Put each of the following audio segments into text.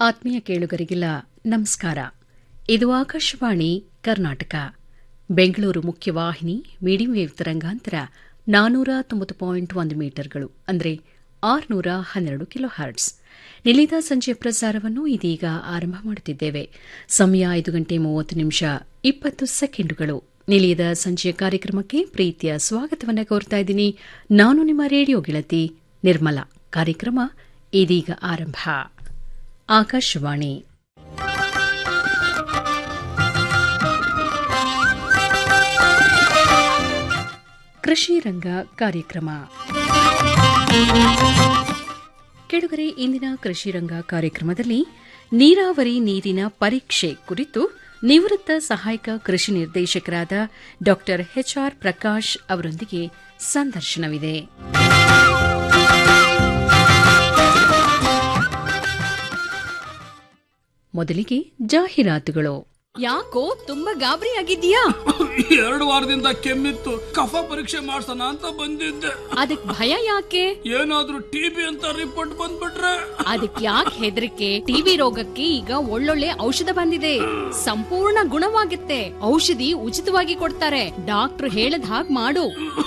ಆತ್ಮೀಯ ಕೇಳುಗರಿಗೆಲ್ಲ ನಮಸ್ಕಾರ ಇದು ಆಕಾಶವಾಣಿ ಕರ್ನಾಟಕ ಬೆಂಗಳೂರು ಮುಖ್ಯವಾಹಿನಿ ಮೀಡಿಯಂ ವೇವ್ ತರಂಗಾಂತರ ನಾನೂರ ತೊಂಬತ್ತು ಪಾಯಿಂಟ್ ಒಂದು ಮೀಟರ್ಗಳು ಅಂದರೆ ಆರುನೂರ ಹನ್ನೆರಡು ಕಿಲೋ ಹರ್ಟ್ಸ್ ನಿಲಿದ ಸಂಜೆ ಪ್ರಸಾರವನ್ನು ಇದೀಗ ಆರಂಭ ಮಾಡುತ್ತಿದ್ದೇವೆ ಸಮಯ ಐದು ಗಂಟೆ ಮೂವತ್ತು ನಿಮಿಷ ಇಪ್ಪತ್ತು ಸೆಕೆಂಡುಗಳು ನಿಲಿಯದ ಸಂಜೆಯ ಕಾರ್ಯಕ್ರಮಕ್ಕೆ ಪ್ರೀತಿಯ ಸ್ವಾಗತವನ್ನು ಕೋರ್ತಾ ಇದ್ದೀನಿ ನಾನು ನಿಮ್ಮ ರೇಡಿಯೋ ಗೆಳತಿ ನಿರ್ಮಲಾ ಕಾರ್ಯಕ್ರಮ ಇದೀಗ ಆರಂಭ ಆಕಾಶವಾಣಿ ಕೃಷಿ ರಂಗ ಕಾರ್ಯಕ್ರಮ ಕೆಳಗರೆ ಇಂದಿನ ಕೃಷಿ ರಂಗ ಕಾರ್ಯಕ್ರಮದಲ್ಲಿ ನೀರಾವರಿ ನೀರಿನ ಪರೀಕ್ಷೆ ಕುರಿತು ನಿವೃತ್ತ ಸಹಾಯಕ ಕೃಷಿ ನಿರ್ದೇಶಕರಾದ ಡಾ ಎಚ್ಆರ್ ಪ್ರಕಾಶ್ ಅವರೊಂದಿಗೆ ಸಂದರ್ಶನವಿದೆ ಮೊದಲಿಗೆ ಜಾಹೀರಾತುಗಳು ಯಾಕೋ ತುಂಬಾ ಗಾಬರಿ ಆಗಿದ್ಯಾ ಎರಡು ವಾರದಿಂದ ಕೆಮ್ಮಿತ್ತು ಕಫ ಪರೀಕ್ಷೆ ಮಾಡ್ಸೋಣ ಅಂತ ಬಂದಿದ್ದೆ ಅದಕ್ ಭಯ ಯಾಕೆ ಏನಾದ್ರೂ ಟಿಬಿ ಅಂತ ರಿಪೋರ್ಟ್ ಬಂದ್ಬಿಟ್ರೆ ಅದಕ್ ಯಾಕೆ ಹೆದರಿಕೆ ಟಿವಿ ರೋಗಕ್ಕೆ ಈಗ ಒಳ್ಳೊಳ್ಳೆ ಔಷಧ ಬಂದಿದೆ ಸಂಪೂರ್ಣ ಗುಣವಾಗುತ್ತೆ ಔಷಧಿ ಉಚಿತವಾಗಿ ಕೊಡ್ತಾರೆ ಡಾಕ್ಟರ್ ಹೇಳದ್ ಹಾಗ್ ಮಾಡು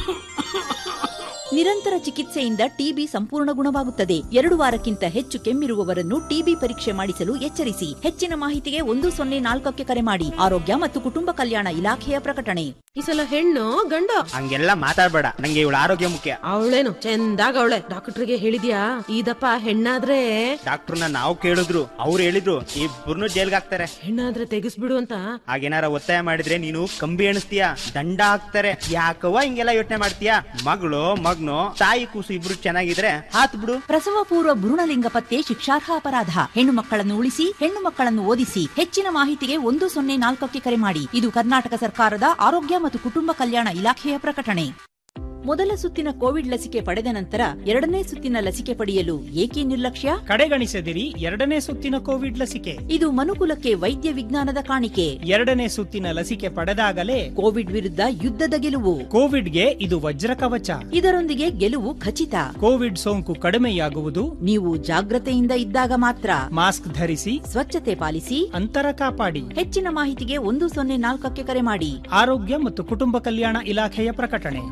ನಿರಂತರ ಚಿಕಿತ್ಸೆಯಿಂದ ಟಿಬಿ ಸಂಪೂರ್ಣ ಗುಣವಾಗುತ್ತದೆ ಎರಡು ವಾರಕ್ಕಿಂತ ಹೆಚ್ಚು ಕೆಮ್ಮಿರುವವರನ್ನು ಟಿಬಿ ಪರೀಕ್ಷೆ ಮಾಡಿಸಲು ಎಚ್ಚರಿಸಿ ಹೆಚ್ಚಿನ ಮಾಹಿತಿಗೆ ಒಂದು ಸೊನ್ನೆ ನಾಲ್ಕಕ್ಕೆ ಕರೆ ಮಾಡಿ ಆರೋಗ್ಯ ಮತ್ತು ಕುಟುಂಬ ಕಲ್ಯಾಣ ಇಲಾಖೆಯ ಪ್ರಕಟಣೆ ಈ ಸಲ ಹೆಣ್ಣು ಗಂಡ ಹಂಗೆಲ್ಲ ಮಾತಾಡ್ಬೇಡ ನಂಗೆ ಇವಳ ಆರೋಗ್ಯ ಮುಖ್ಯ ಅವಳೇನು ಚಂದಾಗ ಅವಳೆ ಡಾಕ್ಟರ್ಗೆ ಹೇಳಿದ್ಯಾ ಇದಪ್ಪ ಹೆಣ್ಣಾದ್ರೆ ಡಾಕ್ಟರ್ನ ನಾವು ಕೇಳಿದ್ರು ಅವ್ರು ಹೇಳಿದ್ರು ಇಬ್ಬರನ್ನು ಜೈಲ್ಗೆ ಹಾಕ್ತಾರೆ ಹೆಣ್ಣಾದ್ರೆ ತೆಗಿಸ್ಬಿಡು ಅಂತ ಹಾಗೇನಾರ ಒತ್ತಾಯ ಮಾಡಿದ್ರೆ ನೀನು ಕಂಬಿ ಎಣಿಸ್ತೀಯ ದಂಡ ಹಾಕ್ತಾರೆ ಯಾಕವ್ವ ಹಿಂಗೆಲ್ಲ ಯೋಚನೆ ಮಾಡ್ತೀಯ ಮಗಳು ಮಗ್ನು ತಾಯಿ ಕೂಸು ಇಬ್ರು ಚೆನ್ನಾಗಿದ್ರೆ ಹಾತ್ ಬಿಡು ಪ್ರಸವ ಪೂರ್ವ ಭ್ರೂಣಲಿಂಗ ಪತ್ತೆ ಶಿಕ್ಷಾರ್ಹ ಅಪರಾಧ ಹೆಣ್ಣು ಮಕ್ಕಳನ್ನು ಉಳಿಸಿ ಹೆಣ್ಣು ಮಕ್ಕಳನ್ನು ಓದಿಸಿ ಹೆಚ್ಚಿನ ಮಾಹಿತಿಗೆ ಒಂದು ಸೊನ್ನೆ ನಾಲ್ಕಕ್ಕೆ ಕರೆ ಮಾಡಿ ಇದು ಕರ್ನಾಟಕ ಸರ್ಕಾರದ ಆರೋಗ್ಯ ಮತ್ತು ಕುಟುಂಬ ಕಲ್ಯಾಣ ಇಲಾಖೆಯ ಪ್ರಕಟಣೆ ಮೊದಲ ಸುತ್ತಿನ ಕೋವಿಡ್ ಲಸಿಕೆ ಪಡೆದ ನಂತರ ಎರಡನೇ ಸುತ್ತಿನ ಲಸಿಕೆ ಪಡೆಯಲು ಏಕೆ ನಿರ್ಲಕ್ಷ್ಯ ಕಡೆಗಣಿಸದಿರಿ ಎರಡನೇ ಸುತ್ತಿನ ಕೋವಿಡ್ ಲಸಿಕೆ ಇದು ಮನುಕುಲಕ್ಕೆ ವೈದ್ಯ ವಿಜ್ಞಾನದ ಕಾಣಿಕೆ ಎರಡನೇ ಸುತ್ತಿನ ಲಸಿಕೆ ಪಡೆದಾಗಲೇ ಕೋವಿಡ್ ವಿರುದ್ಧ ಯುದ್ಧದ ಗೆಲುವು ಕೋವಿಡ್ಗೆ ಇದು ವಜ್ರ ಕವಚ ಇದರೊಂದಿಗೆ ಗೆಲುವು ಖಚಿತ ಕೋವಿಡ್ ಸೋಂಕು ಕಡಿಮೆಯಾಗುವುದು ನೀವು ಜಾಗ್ರತೆಯಿಂದ ಇದ್ದಾಗ ಮಾತ್ರ ಮಾಸ್ಕ್ ಧರಿಸಿ ಸ್ವಚ್ಛತೆ ಪಾಲಿಸಿ ಅಂತರ ಕಾಪಾಡಿ ಹೆಚ್ಚಿನ ಮಾಹಿತಿಗೆ ಒಂದು ಸೊನ್ನೆ ನಾಲ್ಕಕ್ಕೆ ಕರೆ ಮಾಡಿ ಆರೋಗ್ಯ ಮತ್ತು ಕುಟುಂಬ ಕಲ್ಯಾಣ ಇಲಾಖೆಯ ಪ್ರಕಟಣೆ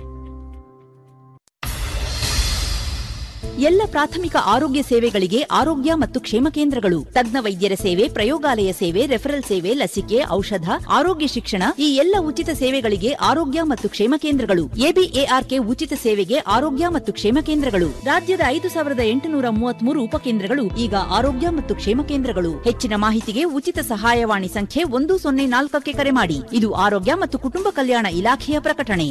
ಎಲ್ಲ ಪ್ರಾಥಮಿಕ ಆರೋಗ್ಯ ಸೇವೆಗಳಿಗೆ ಆರೋಗ್ಯ ಮತ್ತು ಕ್ಷೇಮ ಕೇಂದ್ರಗಳು ತಜ್ಞ ವೈದ್ಯರ ಸೇವೆ ಪ್ರಯೋಗಾಲಯ ಸೇವೆ ರೆಫರಲ್ ಸೇವೆ ಲಸಿಕೆ ಔಷಧ ಆರೋಗ್ಯ ಶಿಕ್ಷಣ ಈ ಎಲ್ಲ ಉಚಿತ ಸೇವೆಗಳಿಗೆ ಆರೋಗ್ಯ ಮತ್ತು ಕ್ಷೇಮ ಕೇಂದ್ರಗಳು ಎಬಿಎಆರ್ಕೆ ಉಚಿತ ಸೇವೆಗೆ ಆರೋಗ್ಯ ಮತ್ತು ಕ್ಷೇಮ ಕೇಂದ್ರಗಳು ರಾಜ್ಯದ ಐದು ಸಾವಿರದ ಎಂಟುನೂರ ಮೂವತ್ಮೂರು ಉಪಕೇಂದ್ರಗಳು ಈಗ ಆರೋಗ್ಯ ಮತ್ತು ಕ್ಷೇಮ ಕೇಂದ್ರಗಳು ಹೆಚ್ಚಿನ ಮಾಹಿತಿಗೆ ಉಚಿತ ಸಹಾಯವಾಣಿ ಸಂಖ್ಯೆ ಒಂದು ಸೊನ್ನೆ ನಾಲ್ಕಕ್ಕೆ ಕರೆ ಮಾಡಿ ಇದು ಆರೋಗ್ಯ ಮತ್ತು ಕುಟುಂಬ ಕಲ್ಯಾಣ ಇಲಾಖೆಯ ಪ್ರಕಟಣೆ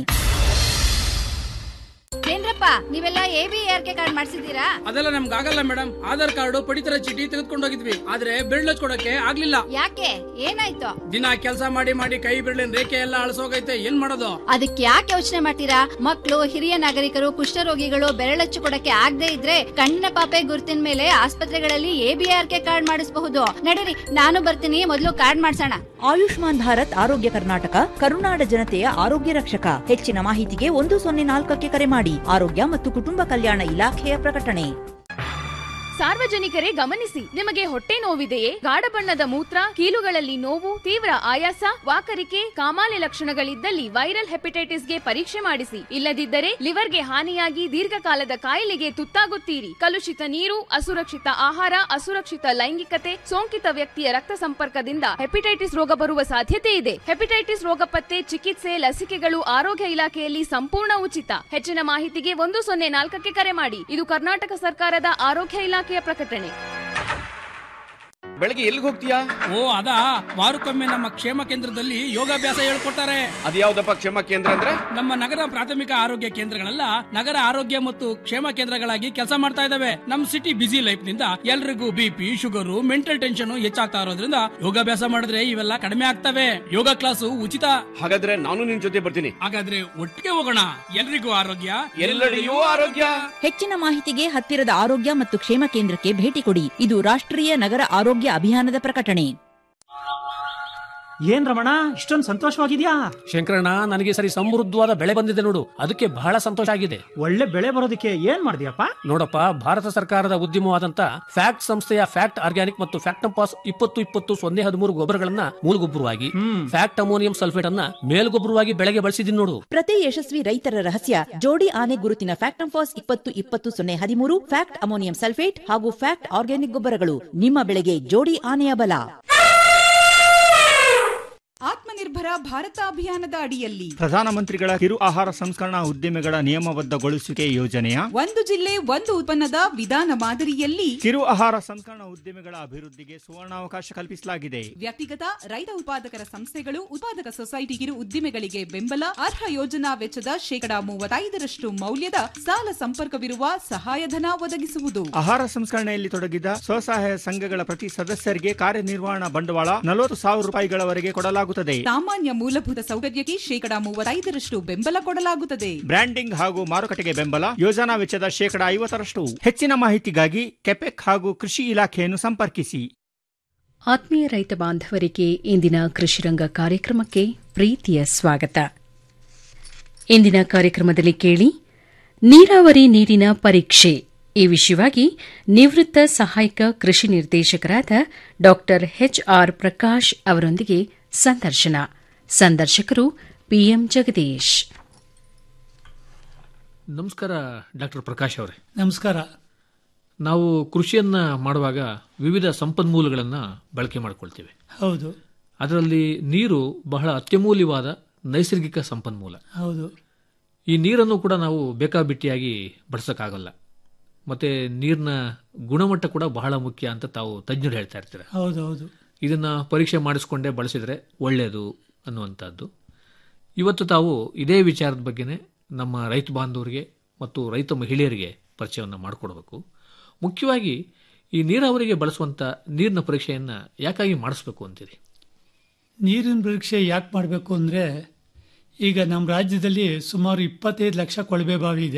ಏನ್ರಪ್ಪ ನೀವೆಲ್ಲ A B R K card ಮಾಡಿಸಿದೀರಾ ಅದೆಲ್ಲ ನಮ್ಗೆ ಆಗಲ್ಲ ಮೇಡಮ್ ಆಧಾರ್ ಕಾರ್ಡ್ ಪಡಿತರ ಚೀಟಿ ತೆಗೆದುಕೊಂಡು ಹೋಗಿದ್ವಿ ಆದ್ರೆ ಬಿರ್ಲ್ ಹಚ್ಕೊಡಕ್ಕೆ ಆಗ್ಲಿಲ್ಲ ಯಾಕೆ ಏನಾಯ್ತು ದಿನ ಕೆಲಸ ಮಾಡಿ ಮಾಡಿ ಕೈ ಬಿರ್ಲಿನ ರೇಖೆ ಎಲ್ಲ ಅಳಸೋಗೈತೆ ಏನ್ ಮಾಡೋದು ಅದಕ್ಕೆ ಯಾಕೆ ಯೋಚನೆ ಮಾಡ್ತೀರಾ ಮಕ್ಕಳು ಹಿರಿಯ ನಾಗರಿಕರು ಕುಷ್ಠರೋಗಿಗಳು ಬೆರಳಚ್ಚು ಕೊಡಕ್ಕೆ ಆಗದೆ ಇದ್ರೆ ಕಣ್ಣಿನ ಪಾಪೆ ಗುರುತಿನ ಮೇಲೆ ಆಸ್ಪತ್ರೆಗಳಲ್ಲಿ A B R K card ಮಾಡಿಸಬಹುದು ನಡೀರಿ ನಾನು ಬರ್ತೀನಿ ಮೊದಲು ಕಾರ್ಡ್ ಮಾಡ್ಸೋಣ ಆಯುಷ್ಮಾನ್ ಭಾರತ್ ಆರೋಗ್ಯ ಕರ್ನಾಟಕ ಕರುನಾಡ ಜನತೆಯ ಆರೋಗ್ಯ ರಕ್ಷಕ ಹೆಚ್ಚಿನ ಮಾಹಿತಿಗೆ ಒಂದು ಸೊನ್ನೆ ನಾಲ್ಕಕ್ಕೆ ಕರೆ ಮಾಡಿ ಆರೋಗ್ಯ ಮತ್ತು ಕುಟುಂಬ ಕಲ್ಯಾಣ ಇಲಾಖೆಯ ಪ್ರಕಟಣೆ ಸಾರ್ವಜನಿಕರೇ ಗಮನಿಸಿ ನಿಮಗೆ ಹೊಟ್ಟೆ ನೋವಿದೆಯೇ ಗಾಢ ಬಣ್ಣದ ಮೂತ್ರ ಕೀಲುಗಳಲ್ಲಿ ನೋವು ತೀವ್ರ ಆಯಾಸ ವಾಕರಿಕೆ ಕಾಮಾಲೆ ಲಕ್ಷಣಗಳಿದ್ದಲ್ಲಿ ವೈರಲ್ ಹೆಪಟೈಟಿಸ್ಗೆ ಪರೀಕ್ಷೆ ಮಾಡಿಸಿ ಇಲ್ಲದಿದ್ದರೆ ಲಿವರ್ಗೆ ಹಾನಿಯಾಗಿ ದೀರ್ಘಕಾಲದ ಕಾಯಿಲೆಗೆ ತುತ್ತಾಗುತ್ತೀರಿ ಕಲುಷಿತ ನೀರು ಅಸುರಕ್ಷಿತ ಆಹಾರ ಅಸುರಕ್ಷಿತ ಲೈಂಗಿಕತೆ ಸೋಂಕಿತ ವ್ಯಕ್ತಿಯ ರಕ್ತ ಸಂಪರ್ಕದಿಂದ ಹೆಪಟೈಟಿಸ್ ರೋಗ ಬರುವ ಸಾಧ್ಯತೆ ಇದೆ ಹೆಪಟೈಟಿಸ್ ರೋಗ ಪತ್ತೆ ಚಿಕಿತ್ಸೆ ಲಸಿಕೆಗಳು ಆರೋಗ್ಯ ಇಲಾಖೆಯಲ್ಲಿ ಸಂಪೂರ್ಣ ಉಚಿತ ಹೆಚ್ಚಿನ ಮಾಹಿತಿಗೆ ಒಂದು ಸೊನ್ನೆ ನಾಲ್ಕಕ್ಕೆ ಕರೆ ಮಾಡಿ ಇದು ಕರ್ನಾಟಕ ಸರ್ಕಾರದ ಆರೋಗ್ಯ ಇಲಾಖೆಯ ಪ್ರಕಟಣೆ ಬೆಳಗ್ಗೆ ಎಲ್ಲಿಗೆ ಹೋಗ್ತೀಯಾ ಓ ಅದಾ ವಾರಕ್ಕೊಮ್ಮೆ ನಮ್ಮ ಕ್ಷೇಮ ಕೇಂದ್ರದಲ್ಲಿ ಯೋಗಾಭ್ಯಾಸ ಹೇಳ್ಕೊಡ್ತಾರೆ ಅದ್ಯಾವ್ದಪ್ಪ ಕ್ಷೇಮ ಕೇಂದ್ರ ಅಂದ್ರೆ ನಮ್ಮ ನಗರ ಪ್ರಾಥಮಿಕ ಆರೋಗ್ಯ ಕೇಂದ್ರಗಳೆಲ್ಲ ನಗರ ಆರೋಗ್ಯ ಮತ್ತು ಕ್ಷೇಮ ಕೇಂದ್ರಗಳಾಗಿ ಕೆಲಸ ಮಾಡ್ತಾ ಇದಾವೆ ನಮ್ ಸಿಟಿ ಬಿಸಿ ಲೈಫ್ ನಿಂದ ಎಲ್ರಿಗೂ ಬಿಪಿ ಶುಗರು ಮೆಂಟಲ್ ಟೆನ್ಷನ್ ಹೆಚ್ಚಾಗ್ತಾ ಇರೋದ್ರಿಂದ ಯೋಗಾಭ್ಯಾಸ ಮಾಡಿದ್ರೆ ಇವೆಲ್ಲ ಕಡಿಮೆ ಆಗ್ತವೆ ಯೋಗ ಕ್ಲಾಸು ಉಚಿತ ಹಾಗಾದ್ರೆ ನಾನು ನಿನ್ ಜೊತೆ ಬರ್ತೀನಿ ಹಾಗಾದ್ರೆ ಒಟ್ಟಿಗೆ ಹೋಗೋಣ ಎಲ್ರಿಗೂ ಆರೋಗ್ಯ ಎಲ್ಲೆಡೆಯೂ ಆರೋಗ್ಯ ಹೆಚ್ಚಿನ ಮಾಹಿತಿಗೆ ಹತ್ತಿರದ ಆರೋಗ್ಯ ಮತ್ತು ಕ್ಷೇಮ ಕೇಂದ್ರಕ್ಕೆ ಭೇಟಿ ಕೊಡಿ ಇದು ರಾಷ್ಟ್ರೀಯ ನಗರ ಆರೋಗ್ಯ ಅಭಿಯಾನದ ಪ್ರಕಟಣೆ ಏನ್ ರಮಣ ಇಷ್ಟೊಂದು ಸಂತೋಷವಾಗಿದ್ಯಾ ಶಂಕರಣ್ಣ ನನಗೆ ಸರಿ ಸಮೃದ್ಧವಾದ ಬೆಳೆ ಬಂದಿದೆ ನೋಡು ಅದಕ್ಕೆ ಬಹಳ ಸಂತೋಷ ಆಗಿದೆ ಒಳ್ಳೆ ಬೆಳೆ ಬರೋದಕ್ಕೆ ಏನ್ ಮಾಡಿದ್ಯಪ್ಪ ನೋಡಪ್ಪ ಭಾರತ ಸರ್ಕಾರದ ಉದ್ಯಮವಾದಂತ ಫ್ಯಾಕ್ಟ್ ಸಂಸ್ಥೆಯ ಫ್ಯಾಕ್ಟ್ ಆರ್ಗ್ಯಾನಿಕ್ ಮತ್ತು ಫ್ಯಾಕ್ಟಂಪಾಸ್ ಇಪ್ಪತ್ತು ಇಪ್ಪತ್ತು ಸೊನ್ನೆ ಹದಿಮೂರು ಗೊಬ್ಬರಗಳನ್ನ ಮೂಲಗೊಬ್ಬರವಾಗಿ ಫ್ಯಾಕ್ಟ್ ಅಮೋನಿಯಂ ಸಲ್ಫೇಟ್ ಅನ್ನ ಮೇಲ್ಗೊಬ್ಬರವಾಗಿ ಬೆಳೆಗೆ ಬಳಸಿದೀನಿ ನೋಡು ಪ್ರತಿ ಯಶಸ್ವಿ ರೈತರ ರಹಸ್ಯ ಜೋಡಿ ಆನೆ ಗುರುತಿನ ಫ್ಯಾಕ್ಟ್ ಫಾಸ್ ಇಪ್ಪತ್ತು ಇಪ್ಪತ್ತು ಸೊನ್ನೆ ಹದಿಮೂರು ಫ್ಯಾಕ್ಟ್ ಅಮೋನಿಯಂ ಸಲ್ಫೇಟ್ ಹಾಗೂ ಫ್ಯಾಕ್ಟ್ ಆರ್ಗ್ಯಾನಿಕ್ ಗೊಬ್ಬರಗಳು ನಿಮ್ಮ ಬೆಳೆಗೆ ಜೋಡಿ ಆನೆಯ ಬಲ ಆತ್ಮನಿರ್ಭರ ಭಾರತ ಅಭಿಯಾನದ ಅಡಿಯಲ್ಲಿ ಪ್ರಧಾನಮಂತ್ರಿಗಳ ಕಿರು ಆಹಾರ ಸಂಸ್ಕರಣಾ ಉದ್ದಿಮೆಗಳ ನಿಯಮಬದ್ಧಗೊಳಿಸುವಿಕೆ ಯೋಜನೆಯ ಒಂದು ಜಿಲ್ಲೆ ಒಂದು ಉತ್ಪನ್ನದ ವಿಧಾನ ಮಾದರಿಯಲ್ಲಿ ಕಿರು ಆಹಾರ ಸಂಸ್ಕರಣಾ ಉದ್ದಿಮೆಗಳ ಅಭಿವೃದ್ಧಿಗೆ ಸುವರ್ಣಾವಕಾಶ ಕಲ್ಪಿಸಲಾಗಿದೆ ವ್ಯಕ್ತಿಗತ ರೈತ ಉತ್ಪಾದಕರ ಸಂಸ್ಥೆಗಳು ಉತ್ಪಾದಕ ಸೊಸೈಟಿ ಕಿರು ಉದ್ದಿಮೆಗಳಿಗೆ ಬೆಂಬಲ ಅರ್ಹ ಯೋಜನಾ ವೆಚ್ಚದ ಶೇಕಡಾ ಮೂವತ್ತೈದರಷ್ಟು ಮೌಲ್ಯದ ಸಾಲ ಸಂಪರ್ಕವಿರುವ ಸಹಾಯಧನ ಒದಗಿಸುವುದು ಆಹಾರ ಸಂಸ್ಕರಣೆಯಲ್ಲಿ ತೊಡಗಿದ ಸ್ವಸಹಾಯ ಸಂಘಗಳ ಪ್ರತಿ ಸದಸ್ಯರಿಗೆ ಕಾರ್ಯನಿರ್ವಹಣಾ ಬಂಡವಾಳ ನಲವತ್ತು ಸಾವಿರ ರೂಪಾಯಿಗಳವರೆಗೆ ಕೊಡಲಾಗುತ್ತದೆ ಸಾಮಾನ್ಯ ಮೂಲಭೂತ ಸೌಕರ್ಯಕ್ಕೆ ಶೇಕಡಾ ಮೂವತ್ತೈದರಷ್ಟು ಬೆಂಬಲ ಕೊಡಲಾಗುತ್ತದೆ ಬ್ರ್ಯಾಂಡಿಂಗ್ ಹಾಗೂ ಮಾರುಕಟ್ಟೆಗೆ ಬೆಂಬಲ ಯೋಜನಾ ವೆಚ್ಚದ ಶೇಕಡಾ ಐವತ್ತರಷ್ಟು ಹೆಚ್ಚಿನ ಮಾಹಿತಿಗಾಗಿ ಕೆಪೆಕ್ ಹಾಗೂ ಕೃಷಿ ಇಲಾಖೆಯನ್ನು ಸಂಪರ್ಕಿಸಿ ಆತ್ಮೀಯ ರೈತ ಬಾಂಧವರಿಗೆ ಇಂದಿನ ಕೃಷಿರಂಗ ಕಾರ್ಯಕ್ರಮಕ್ಕೆ ಪ್ರೀತಿಯ ಸ್ವಾಗತ ಇಂದಿನ ಕಾರ್ಯಕ್ರಮದಲ್ಲಿ ಕೇಳಿ ನೀರಾವರಿ ನೀರಿನ ಪರೀಕ್ಷೆ ಈ ವಿಷಯವಾಗಿ ನಿವೃತ್ತ ಸಹಾಯಕ ಕೃಷಿ ನಿರ್ದೇಶಕರಾದ ಡಾ ಎಚ್ಆರ್ ಪ್ರಕಾಶ್ ಅವರೊಂದಿಗೆ ಸಂದರ್ಶನ ಸಂದರ್ಶಕರು ಪಿಎಂ ಜಗದೀಶ್ ನಮಸ್ಕಾರ ಡಾಕ್ಟರ್ ಪ್ರಕಾಶ್ ಅವರೇ ನಮಸ್ಕಾರ ನಾವು ಕೃಷಿಯನ್ನ ಮಾಡುವಾಗ ವಿವಿಧ ಸಂಪನ್ಮೂಲಗಳನ್ನ ಬಳಕೆ ಮಾಡಿಕೊಳ್ತೇವೆ ಹೌದು ಅದರಲ್ಲಿ ನೀರು ಬಹಳ ಅತ್ಯಮೂಲ್ಯವಾದ ನೈಸರ್ಗಿಕ ಸಂಪನ್ಮೂಲ ಹೌದು ಈ ನೀರನ್ನು ಕೂಡ ನಾವು ಬೇಕಾಬಿಟ್ಟಿಯಾಗಿ ಬಳಸಕ್ಕಾಗಲ್ಲ ಮತ್ತೆ ನೀರಿನ ಗುಣಮಟ್ಟ ಕೂಡ ಬಹಳ ಮುಖ್ಯ ಅಂತ ತಾವು ತಜ್ಞರು ಹೇಳ್ತಾ ಇರ್ತಾರೆ ಹೌದು ಹೌದು ಇದನ್ನ ಪರೀಕ್ಷೆ ಮಾಡಿಸ್ಕೊಂಡೇ ಬಳಸಿದ್ರೆ ಒಳ್ಳೆಯದು ಅನ್ನುವಂಥದ್ದು ಇವತ್ತು ತಾವು ಇದೇ ವಿಚಾರದ ಬಗ್ಗೆನೇ ನಮ್ಮ ರೈತ ಬಾಂಧವರಿಗೆ ಮತ್ತು ರೈತ ಮಹಿಳೆಯರಿಗೆ ಪರಿಚಯವನ್ನು ಮಾಡಿಕೊಡ್ಬೇಕು ಮುಖ್ಯವಾಗಿ ಈ ನೀರಾವರಿಗೆ ಬಳಸುವಂಥ ನೀರಿನ ಪರೀಕ್ಷೆಯನ್ನು ಯಾಕಾಗಿ ಮಾಡಿಸ್ಬೇಕು ಅಂತೀರಿ ನೀರಿನ ಪರೀಕ್ಷೆ ಯಾಕೆ ಮಾಡಬೇಕು ಅಂದರೆ ಈಗ ನಮ್ಮ ರಾಜ್ಯದಲ್ಲಿ ಸುಮಾರು ಇಪ್ಪತ್ತೈದು ಲಕ್ಷ ಕೊಳವೆ ಬಾವಿ ಇದೆ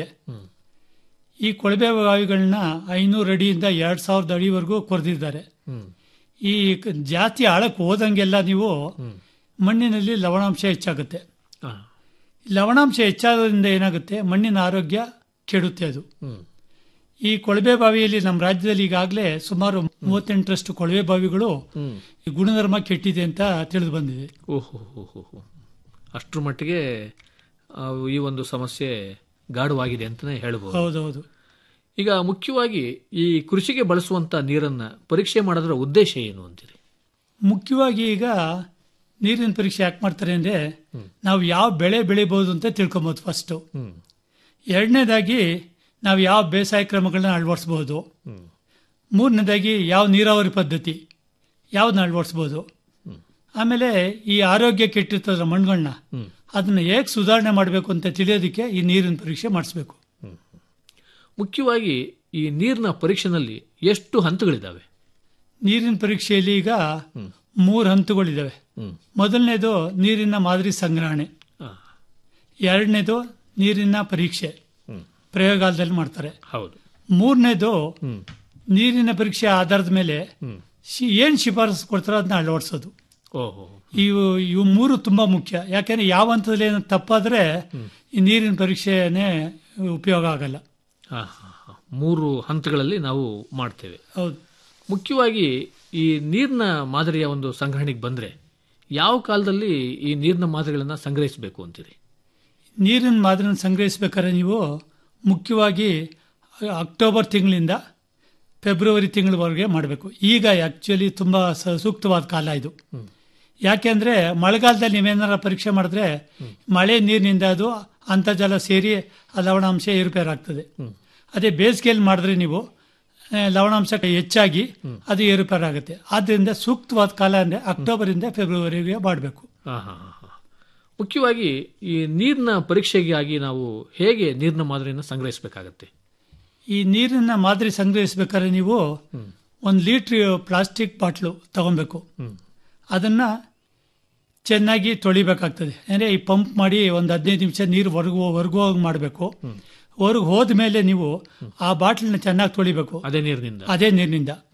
ಈ ಕೊಳವೆ ಬಾವಿಗಳನ್ನ ಐನೂರು ಅಡಿಯಿಂದ ಎರಡು ಸಾವಿರದ ಅಡಿವರೆಗೂ ಕೊರೆದಿದ್ದಾರೆ ಈ ಕ- ಜಾಸ್ತಿ ಆಳಕ್ಕೆ ಹೋದಂಗೆಲ್ಲ ನೀವು ಮಣ್ಣಿನಲ್ಲಿ ಲವಣಾಂಶ ಹೆಚ್ಚಾಗುತ್ತೆ ಲವಣಾಂಶ ಹೆಚ್ಚಾಗೋದ್ರಿಂದ ಏನಾಗುತ್ತೆ ಮಣ್ಣಿನ ಆರೋಗ್ಯ ಕೆಡುತ್ತೆ ಅದು ಈ ಕೊಳವೆ ಬಾವಿಯಲ್ಲಿ ನಮ್ಮ ರಾಜ್ಯದಲ್ಲಿ ಈಗಾಗಲೇ ಸುಮಾರು ಮೂವತ್ತೆಂಟರಷ್ಟು ಕೊಳವೆ ಬಾವಿಗಳು ಈ ಗುಣಧರ್ಮ ಕೆಟ್ಟಿದೆ ಅಂತ ತಿಳಿದು ಬಂದಿದೆ ಓಹೋ ಹೋ ಹೋ ಹೋ ಅಷ್ಟರ ಮಟ್ಟಿಗೆ ಆ, ಈ ಒಂದು ಸಮಸ್ಯೆ ಗಾಢವಾಗಿದೆ ಅಂತಲೇ ಹೇಳ್ಬೋದು ಹೌದೌದು ಈಗ ಮುಖ್ಯವಾಗಿ ಈ ಕೃಷಿಗೆ ಬಳಸುವಂತ ನೀರನ್ನ ಪರೀಕ್ಷೆ ಮಾಡೋದ್ರ ಉದ್ದೇಶ ಏನು ಅಂತೀರಿ ಮುಖ್ಯವಾಗಿ ಈಗ ನೀರಿನ ಪರೀಕ್ಷೆ ಯಾಕೆ ಮಾಡ್ತಾರೆ ಅಂದರೆ ನಾವು ಯಾವ ಬೆಳೆ ಬೆಳಿಬೋದು ಅಂತ ತಿಳ್ಕೊಬೋದು ಫಸ್ಟು ಎರಡನೇದಾಗಿ ನಾವು ಯಾವ ಬೇಸಾಯ ಕ್ರಮಗಳನ್ನ ಅಳವಡಿಸ್ಬೋದು ಮೂರನೇದಾಗಿ ಯಾವ ನೀರಾವರಿ ಪದ್ಧತಿ ಯಾವ್ದನ್ನ ಅಳವಡಿಸ್ಬೋದು ಆಮೇಲೆ ಈ ಆರೋಗ್ಯ ಕೆಟ್ಟಿರ್ತದ ಮಣ್ಣುಗಳನ್ನ ಅದನ್ನ ಹೇಗೆ ಸುಧಾರಣೆ ಮಾಡಬೇಕು ಅಂತ ತಿಳಿಯೋದಕ್ಕೆ ಈ ನೀರಿನ ಪರೀಕ್ಷೆ ಮಾಡಿಸ್ಬೇಕು ಮುಖ್ಯವಾಗಿ ಈ ನೀರಿನ ಪರೀಕ್ಷೆನಲ್ಲಿ ಎಷ್ಟು ಹಂತಗಳಿದ್ದಾವೆ ನೀರಿನ ಪರೀಕ್ಷೆಯಲ್ಲಿ ಈಗ ಮೂರು ಹಂತಗಳಿದ್ದಾವೆ ಮೊದಲನೇದು ನೀರಿನ ಮಾದರಿ ಸಂಗ್ರಹಣೆ ಎರಡನೇದು ನೀರಿನ ಪರೀಕ್ಷೆ ಪ್ರಯೋಗಾಲಯದಲ್ಲಿ ಮಾಡ್ತಾರೆ ಹೌದು ಮೂರನೇದು ನೀರಿನ ಪರೀಕ್ಷೆ ಆಧಾರದ ಮೇಲೆ ಶಿ- ಏನ್ ಶಿಫಾರಸು ಕೊಡ್ತಾರೋ ಅದನ್ನ ಅಳವಡಿಸೋದು ಓಹೋ ಇವು ಇವು ಮೂರು ತುಂಬಾ ಮುಖ್ಯ ಯಾಕೆಂದ್ರೆ ಯಾವ ಹಂತದಲ್ಲಿ ಏನೋ ತಪ್ಪಾದ್ರೆ ಈ ನೀರಿನ ಪರೀಕ್ಷೆನೇ ಉಪಯೋಗ ಆಗಲ್ಲ ಹಾ, ಹಾ, ಹಾ. ಮೂರು ಹಂತಗಳಲ್ಲಿ ನಾವು ಮಾಡ್ತೇವೆ ಹೌದು ಮುಖ್ಯವಾಗಿ ಈ ನೀರಿನ ಮಾದರಿಯ ಒಂದು ಸಂಗ್ರಹಣೆಗೆ ಬಂದ್ರೆ ಯಾವ ಕಾಲದಲ್ಲಿ ಈ ನೀರಿನ ಮಾದರಿಗಳನ್ನ ಸಂಗ್ರಹಿಸಬೇಕು ಅಂತೀರಿ ನೀರಿನ ಮಾದರಿನ ಸಂಗ್ರಹಿಸಬೇಕಾದ್ರೆ ನೀವು ಮುಖ್ಯವಾಗಿ ಅಕ್ಟೋಬರ್ ತಿಂಗಳಿಂದ ಫೆಬ್ರವರಿ ತಿಂಗಳವರೆಗೆ ಮಾಡಬೇಕು ಈಗ ಆ್ಯಕ್ಚುಲಿ ತುಂಬ ಸ- ಸೂಕ್ತವಾದ ಕಾಲ ಇದು ಯಾಕೆಂದರೆ ಮಳೆಗಾಲದಲ್ಲಿ ನೀವೇನಾರ ಪರೀಕ್ಷೆ ಮಾಡಿದ್ರೆ ಮಳೆ ನೀರಿನಿಂದ ಅದು ಅಂತರ್ಜಲ ಸೇರಿ ಆ ಲವಣಾಂಶ ಏರುಪೇರಾಗ್ತದೆ ಅದೇ ಬೇಸಿಗೆಯಲ್ಲಿ ಮಾಡಿದ್ರೆ ನೀವು ಆ, ಲವಣಾಂಶ ಹೆಚ್ಚಾಗಿ ಅದು ಏರುಪೇರಾಗುತ್ತೆ ಆದ್ದರಿಂದ ಸೂಕ್ತವಾದ ಕಾಲ ಅಂದರೆ ಅಕ್ಟೋಬರಿಂದ ಫೆಬ್ರವರಿಗೆ ಮಾಡಬೇಕು ಹಾ, ಹಾ, ಹಾ, ಹಾ. ಮುಖ್ಯವಾಗಿ ಈ ನೀರಿನ ಪರೀಕ್ಷೆಗಾಗಿ ನಾವು ಹೇಗೆ ನೀರಿನ ಮಾದರಿಯನ್ನು ಸಂಗ್ರಹಿಸಬೇಕಾಗತ್ತೆ ಈ ನೀರನ್ನ ಮಾದರಿ ಸಂಗ್ರಹಿಸಬೇಕಾದ್ರೆ ನೀವು ಒಂದು ಲೀಟ್ರ್ ಪ್ಲಾಸ್ಟಿಕ್ ಬಾಟ್ಲು ತಗೊಬೇಕು ಅದನ್ನ ಚೆನ್ನಾಗಿ ತೊಳಿಬೇಕಾಗ್ತದೆ ಅಂದರೆ ಈ ಪಂಪ್ ಮಾಡಿ ಒಂದು ಹದಿನೈದು ನಿಮಿಷ ನೀರು ಹೊರಗು ಹೊರಗೋಗಿ ಮಾಡಬೇಕು ಹೊರಗೆ ಹೋದ ಮೇಲೆ ನೀವು ಆ ಬಾಟ್ಲನ್ನ ಚೆನ್ನಾಗಿ ತೊಳಿಬೇಕು ಅದೇ ನೀರಿನಿಂದ ಅದೇ ನೀರಿನಿಂದ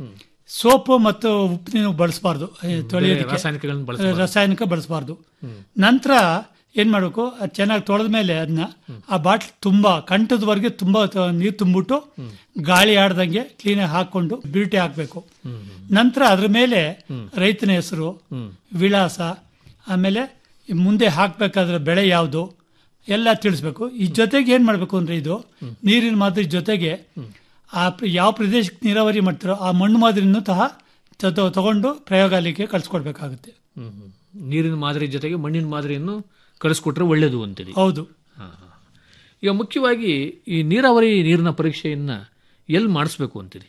ಸೋಪು ಮತ್ತು ಉಪ್ಪು ಬಳಸಬಾರ್ದು ತೊಳೆಯೋದಕ್ಕೆ ರಾಸಾಯನಿಕಗಳನ್ನ ಬಳಸ್ಬಾರ್ದು. ರಾಸಾಯನಿಕ ಬಳಸಬಾರ್ದು ನಂತರ ಏನ್ ಮಾಡಬೇಕು ಅದು ಚೆನ್ನಾಗಿ ತೊಳೆದ ಮೇಲೆ ಅದನ್ನ ಆ ಬಾಟ್ಲ್ ತುಂಬಾ ಕಂಠದವರೆಗೆ ತುಂಬಾ ತ- ನೀರು ತುಂಬಿಟ್ಟು ಗಾಳಿ ಆಡ್ದಂಗೆ ಕ್ಲೀನಾಗಿ ಹಾಕೊಂಡು ಬಿರುಟೆ ಹಾಕಬೇಕು ನಂತರ ಅದ್ರ ಮೇಲೆ ರೈತನ ಹೆಸರು ವಿಳಾಸ ಆಮೇಲೆ ಈ ಮುಂದೆ ಹಾಕ್ಬೇಕಾದ್ರೆ ಬೆಳೆ ಯಾವುದು ಎಲ್ಲ ತಿಳಿಸ್ಬೇಕು ಈ ಜೊತೆಗೆ ಏನ್ ಮಾಡ್ಬೇಕು ಅಂದ್ರೆ ಇದು ನೀರಿನ ಮಾದರಿ ಜೊತೆಗೆ ಆ ಪ್ರ- ಯಾವ ಪ್ರದೇಶಕ್ಕೆ ನೀರಾವರಿ ಮಾಡ್ತಾರೋ ಆ ಮಣ್ಣು ಮಾದರಿನೂ ಸಹ ತ- ತಗೊಂಡು ಪ್ರಯೋಗಾಲಯಕ್ಕೆ ಕಳ್ಸಿಕೊಡ್ಬೇಕಾಗುತ್ತೆ ಹ್ಮ್, ಹ್ಮ್. ನೀರಿನ ಮಾದರಿ ಜೊತೆಗೆ ಮಣ್ಣಿನ ಮಾದರಿಯನ್ನು ಕಳಿಸ್ಕೊಟ್ರೆ ಒಳ್ಳೇದು ಅಂತೀರಿ ಹೌದು ಹಾ, ಹಾ. ಈಗ ಮುಖ್ಯವಾಗಿ ಈ ನೀರಾವರಿ ನೀರಿನ ಪರೀಕ್ಷೆಯನ್ನ ಎಲ್ಲಿ ಮಾಡಿಸ್ಬೇಕು ಅಂತೀರಿ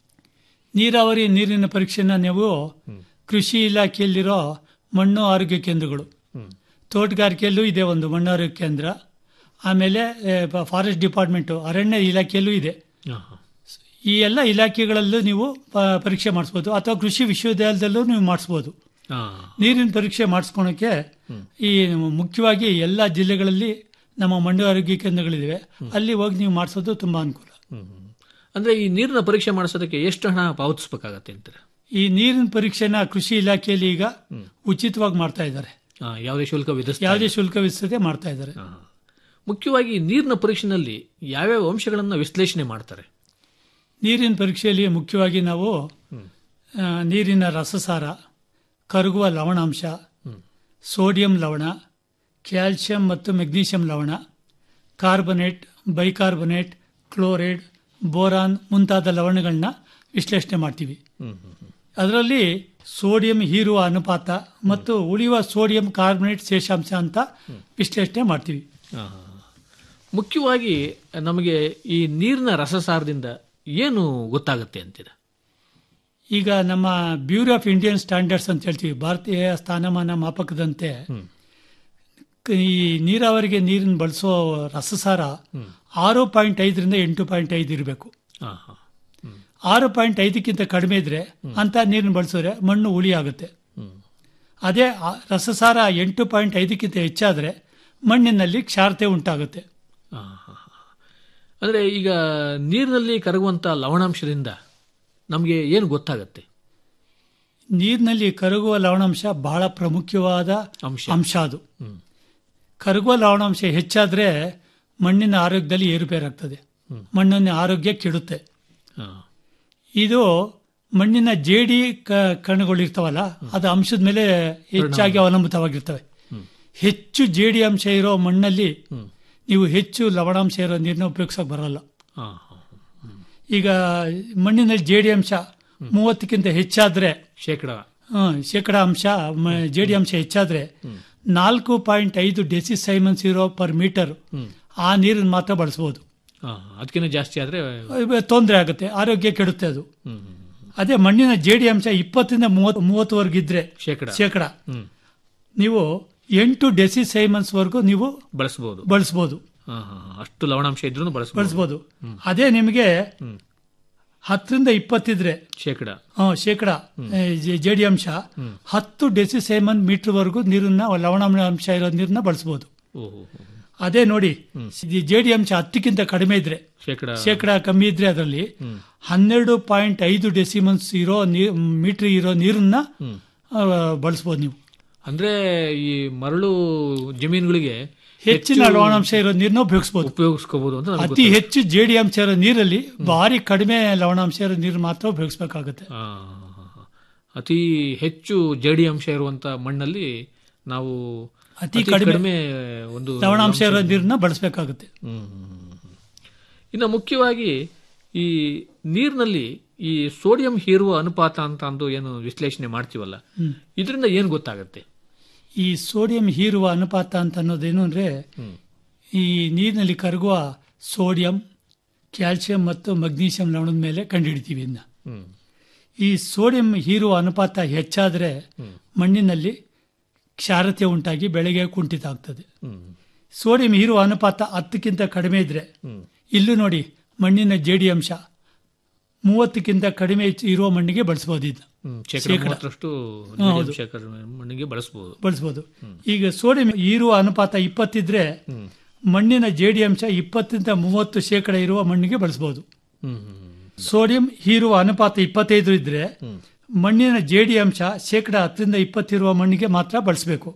ನೀರಾವರಿ ನೀರಿನ ಪರೀಕ್ಷೆನ ನೀವು ಕೃಷಿ ಇಲಾಖೆಯಲ್ಲಿರೋ ಮಣ್ಣು ಆರೋಗ್ಯ ಕೇಂದ್ರಗಳು ತೋಟಗಾರಿಕೆಯಲ್ಲೂ ಇದೆ ಒಂದು ಮಣ್ಣು ಆರೋಗ್ಯ ಕೇಂದ್ರ ಆಮೇಲೆ ಫಾರೆಸ್ಟ್ ಡಿಪಾರ್ಟ್ಮೆಂಟು ಅರಣ್ಯ ಇಲಾಖೆಯಲ್ಲೂ ಇದೆ ಹಾ, ಹಾ. ಈ ಎಲ್ಲ ಇಲಾಖೆಗಳಲ್ಲೂ ನೀವು ಪ- ಪರೀಕ್ಷೆ ಮಾಡಿಸ್ಬೋದು ಅಥವಾ ಕೃಷಿ ವಿಶ್ವವಿದ್ಯಾಲಯದಲ್ಲೂ ನೀವು ಮಾಡಿಸ್ಬೋದು ಹಾ. ನೀರಿನ ಪರೀಕ್ಷೆ ಮಾಡಿಸ್ಕೊಳಕ್ಕೆ ಈ ಮುಖ್ಯವಾಗಿ ಎಲ್ಲ ಜಿಲ್ಲೆಗಳಲ್ಲಿ ನಮ್ಮ ಮಣ್ಣು ಆರೋಗ್ಯ ಕೇಂದ್ರಗಳಿವೆ ಅಲ್ಲಿ ಹೋಗಿ ನೀವು ಮಾಡಿಸೋದು ತುಂಬಾ ಅನುಕೂಲ ಹ್ಮ್, ಹ್ಮ್. ಅಂದ್ರೆ ಈ ನೀರಿನ ಪರೀಕ್ಷೆ ಮಾಡಿಸೋದಕ್ಕೆ ಎಷ್ಟು ಹಣ ಪಾವತಿಸ್ಬೇಕಾಗತ್ತೆ ಅಂತೀರ ಈ ನೀರಿನ ಪರೀಕ್ಷೆನ ಕೃಷಿ ಇಲಾಖೆಯಲ್ಲಿ ಈಗ ಉಚಿತವಾಗಿ ಮಾಡ್ತಾ ಇದ್ದಾರೆ ಆ, ಯಾವುದೇ ಶುಲ್ಕ ವಿಧಿಸ್ತಾ ಯಾವುದೇ ಇಲ್ಲ. ಶುಲ್ಕ ವಿಧಿಸದೆ ಮಾಡ್ತಾ ಇದ್ದಾರೆ ಮುಖ್ಯವಾಗಿ ನೀರಿನ ಪರೀಕ್ಷೆನಲ್ಲಿ ಯಾವ್ಯಾವ ಅಂಶಗಳನ್ನ ವಿಶ್ಲೇಷಣೆ ಮಾಡ್ತಾರೆ ನೀರಿನ ಪರೀಕ್ಷೆಯಲ್ಲಿ ಮುಖ್ಯವಾಗಿ ನಾವು ಆ, ನೀರಿನ ರಸಸಾರ ಕರಗುವ ಲವಣಾಂಶ ಸೋಡಿಯಂ ಲವಣ ಕ್ಯಾಲ್ಸಿಯಂ ಮತ್ತು ಮೆಗ್ನೀಷಿಯಂ ಲವಣ ಕಾರ್ಬನೇಟ್ ಬೈಕಾರ್ಬನೇಟ್ ಕ್ಲೋರೈಡ್ ಬೋರಾನ್ ಮುಂತಾದ ಲವಣಗಳನ್ನ ವಿಶ್ಲೇಷಣೆ ಮಾಡ್ತೀವಿ ಅದರಲ್ಲಿ ಸೋಡಿಯಂ ಹೀರುವ ಅನುಪಾತ ಮತ್ತು ಉಳಿಯುವ ಸೋಡಿಯಂ ಕಾರ್ಬನೇಟ್ ಶೇಷಾಂಶ ಅಂತ ವಿಶ್ಲೇಷಣೆ ಮಾಡ್ತೀವಿ ಆ, ಮುಖ್ಯವಾಗಿ ನಮಗೆ ಈ ನೀರಿನ ರಸಸಾರದಿಂದ ಏನು ಗೊತ್ತಾಗುತ್ತೆ ಅಂತೀರ ಈಗ ನಮ್ಮ ಬ್ಯೂರೋ ಆಫ್ ಇಂಡಿಯನ್ ಸ್ಟ್ಯಾಂಡರ್ಡ್ಸ್ ಅಂತ ಹೇಳ್ತೀವಿ ಭಾರತೀಯ ಸ್ಥಾನಮಾನ ಮಾಪಕದಂತೆ ಕ- ಈ ನೀರಾವರಿಗೆ ನೀರನ್ನು ಬಳಸೋ ರಸಸಾರ ಆರು ಪಾಯಿಂಟ್ ಐದರಿಂದ ಎಂಟು ಪಾಯಿಂಟ್ ಐದು ಇರಬೇಕು ಆ, ಹಾ. ಆರು ಪಾಯಿಂಟ್ ಐದಕ್ಕಿಂತ ಕಡಿಮೆ ಇದ್ರೆ ಅಂತ ನೀರನ್ನು ಬಳಸಿದ್ರೆ ಮಣ್ಣು ಹುಳಿ ಆಗುತ್ತೆ ಅದೇ ಆ- ರಸಸಾರ ಎಂಟು ಪಾಯಿಂಟ್ ಐದಕ್ಕಿಂತ ಹೆಚ್ಚಾದ್ರೆ ಮಣ್ಣಿನಲ್ಲಿ ಕ್ಷಾರತೆ ಉಂಟಾಗುತ್ತೆ ಆ, ಹಾ, ಹಾ. ಅಂದ್ರೆ ಈಗ ನೀರಿನಲ್ಲಿ ಕರಗುವಂತ ಲವಣಾಂಶದಿಂದ ನಮಗೆ ಏನು ಗೊತ್ತಾಗತ್ತೆ ನೀರಿನಲ್ಲಿ ಕರಗುವ ಲವಣಾಂಶ ಬಹಳ ಪ್ರಮುಖವಾದ ಅಂಶ. ಅಂಶ ಅದು ಕರಗುವ ಲವಣಾಂಶ ಹೆಚ್ಚಾದ್ರೆ ಮಣ್ಣಿನ ಆರೋಗ್ಯದಲ್ಲಿ ಏರುಪೇರಾಗ್ತದೆ ಮಣ್ಣಿನ ಆರೋಗ್ಯ ಕೆಡುತ್ತೆ ಆ, ಇದು ಮಣ್ಣಿನ ಜೇಡಿ ಕ- ಕಣಗಳಿರ್ತಾವಲ್ಲ ಅದು ಅಂಶದ ಮೇಲೆ ಹೆಚ್ಚಾಗಿ ಅವಲಂಬಿತವಾಗಿರ್ತವೆ ಹೆಚ್ಚು ಜೇಡಿ ಅಂಶ ಇರೋ ಮಣ್ಣಲ್ಲಿ ನೀವು ಹೆಚ್ಚು ಲವಣಾಂಶ ಇರೋ ನೀರನ್ನ ಉಪಯೋಗಿಸಕ್ ಬರಲ್ಲ ಆ, ಈಗ ಮಣ್ಣಿನಲ್ಲಿ ಜೇಡಿ ಅಂಶ ಮೂವತ್ತಕ್ಕಿಂತ ಹೆಚ್ಚಾದ್ರೆ ಶೇಕಡ ಹ್ಮ್, ಶೇಕಡ ಅಂಶ ಮ- ಜೇಡಿ ಅಂಶ ಹೆಚ್ಚಾದ್ರೆ ನಾಲ್ಕು ಪಾಯಿಂಟ್ ಐದು ಡೆಸಿ ಸೈಮನ್ಸ್ ಇರೋ ಪರ್ ಮೀಟರ್ ಆ ನೀರನ್ನು ಮಾತ್ರ ಬಳಸಬಹುದು ಆ, ಅದಕ್ಕಿಂತ ಜಾಸ್ತಿ ಆದ್ರೆ ತೊಂದರೆ ಆಗುತ್ತೆ ಆರೋಗ್ಯ ಕೆಡುತ್ತೆ ಅದು ಹ್ಮ್, ಅದೇ ಮಣ್ಣಿನ ಜೇಡಿ ಅಂಶ ಇಪ್ಪತ್ತರಿಂದ ಮೂವತ್ತು ಮೂವತ್ತುವರೆಗೆ ಇದ್ರೆ ಶೇಕಡ. ಶೇಕಡ ಹ್ಮ್. ನೀವು ಎಂಟು ಡೆಸಿ ಸೈಮನ್ಸ್ ವರೆಗೂ ನೀವು ಬಳಸಬಹುದು ಬಳಸಬಹುದು ಅಷ್ಟು ಲವಣಾಂಶ ಇದ್ರೂ ಬಳಸಬಹುದು ಬಳಸಬಹುದು ಅದೇ ನಿಮಗೆ ಹತ್ತರಿಂದ ಇಪ್ಪತ್ತಿದ್ರೆ ಶೇಕಡ ಹಾ ಶೇಕಡ ಜೇಡಿ ಅಂಶ ಹತ್ತು ಡೆಸಿ ಸೈಮನ್ ಮೀಟರ್ ವರೆಗೂ ನೀರನ್ನ ಲವಣಾಂಶ ಅಂಶ ಇರೋ ನೀರನ್ನ ಬಳಸಬಹುದು ಓಹೋ ಅದೇ ನೋಡಿ ಜೇಡಿ ಅಂಶ ಹತ್ತಕ್ಕಿಂತ ಕಡಿಮೆ ಇದ್ರೆ ಶೇಕಡ ಶೇಕಡ ಕಮ್ಮಿ ಇದ್ರೆ ಅದರಲ್ಲಿ ಹನ್ನೆರಡು ಪಾಯಿಂಟ್ ಐದು ಡೆಸಿಮನ್ಸ್ ಇರೋ ಮೀಟರ್ ಇರೋ ನೀರನ್ನ ಆ, ಬಳಸ್ಬೋದು ನೀವು ಅಂದ್ರೆ ಈ ಮರಳು ಜಮೀನುಗಳಿಗೆ ಹೆಚ್ಚಿನ ಲವಣಾಂಶ ಇರೋ ನೀರನ್ನ ಉಪಯೋಗಿಸಬಹುದು ಉಪಯೋಗಿಸ್ಕೋಬಹುದು ಅಂತ ನಮ್ಗೆ ಅತಿ ಹೆಚ್ಚು ಜೇಡಿ ಅಂಶ ಇರೋ ನೀರಲ್ಲಿ ಭಾರಿ ಕಡಿಮೆ ಲವಣಾಂಶ ಇರೋ ನೀರು ಮಾತ್ರ ಉಪಯೋಗಿಸಬೇಕಾಗುತ್ತೆ ಆ, ಅತಿ ಹೆಚ್ಚು ಜಡಿ ಅಂಶ ಇರುವಂತ ಮಣ್ಣಲ್ಲಿ ನಾವು ಅತಿ ಕಡಿಮೆ ಒಂದು ಲವಣಾಂಶ ಇರೋ ನೀರನ್ನ ಬಳಸಬೇಕಾಗುತ್ತೆ ಹ್ಮ್, ಹ್ಮ್, ಹ್ಮ್. ಇನ್ನು ಮುಖ್ಯವಾಗಿ ಈ ನೀರಿನಲ್ಲಿ ಈ ಸೋಡಿಯಂ ಹೀರುವ ಅನುಪಾತ ಅಂತ ಅಂದು ಏನು ವಿಶ್ಲೇಷಣೆ ಮಾಡ್ತೀವಲ್ಲ ಹ್ಮ್. ಇದರಿಂದ ಏನು ಗೊತ್ತಾಗುತ್ತೆ ಈ ಸೋಡಿಯಂ ಹೀರುವ ಅನುಪಾತ ಅಂತ ಅನ್ನೋದೇನು ಅಂದ್ರೆ ಈ ನೀರಿನಲ್ಲಿ ಕರಗುವ ಸೋಡಿಯಂ ಕ್ಯಾಲ್ಸಿಯಂ ಮತ್ತು ಮಗ್ನೀಷಿಯಂ ಲವಣದ ಮೇಲೆ ಕಂಡುಹಿಡಿತೀವಿ ಇನ್ನ ಹ್ಮ್. ಈ ಸೋಡಿಯಂ ಹೀರುವ ಅನುಪಾತ ಹೆಚ್ಚಾದ್ರೆ ಮಣ್ಣಿನಲ್ಲಿ ಕ್ಷಾರತೆ ಉಂಟಾಗಿ ಬೆಳೆಗೆ ಕುಂಠಿತ ಆಗ್ತದೆ ಸೋಡಿಯಂ ಹೀರುವ ಅನುಪಾತ ಹತ್ತಕ್ಕಿಂತ ಕಡಿಮೆ ಇದ್ರೆ ಇಲ್ಲೂ ನೋಡಿ ಮಣ್ಣಿನ ಜೇಡಿ ಅಂಶ ಮೂವತ್ತಕ್ಕಿಂತ ಕಡಿಮೆ ಇಚ್- ಇರುವ ಮಣ್ಣಿಗೆ ಬಳಸಬಹುದು ಇದನ್ನ ಹ್ಮ್, ಶೇಕಡ ಶೇಕಡ. ಮೂವತ್ತರಷ್ಟು ಹಾ, ಹೌದು. ಜೇಡಿ ಅಂಶ ಕಡಿಮೆ ಮಣ್ಣಿಗೆ ಬಳಸಬಹುದು ಬಳಸಬಹುದು ಈಗ ಸೋಡಿಯಂ ಹೀರುವ ಅನುಪಾತ ಇಪ್ಪತ್ತಿದ್ರೆ ಮಣ್ಣಿನ ಜೇಡಿ ಅಂಶ ಇಪ್ಪತ್ತರಿಂದ ಮೂವತ್ತು ಶೇಕಡ ಇರುವ ಮಣ್ಣಿಗೆ ಬಳಸಬಹುದು ಸೋಡಿಯಂ ಹೀರುವ ಅನುಪಾತ ಇಪ್ಪತ್ತೈದು ಇದ್ರೆ ಮಣ್ಣಿನ ಜೇಡಿ ಅಂಶ ಶೇಕಡ ಹತ್ತರಿಂದ ಇಪ್ಪತ್ತಿರುವ ಮಣ್ಣಿಗೆ ಮಾತ್ರ ಬಳಸಬೇಕು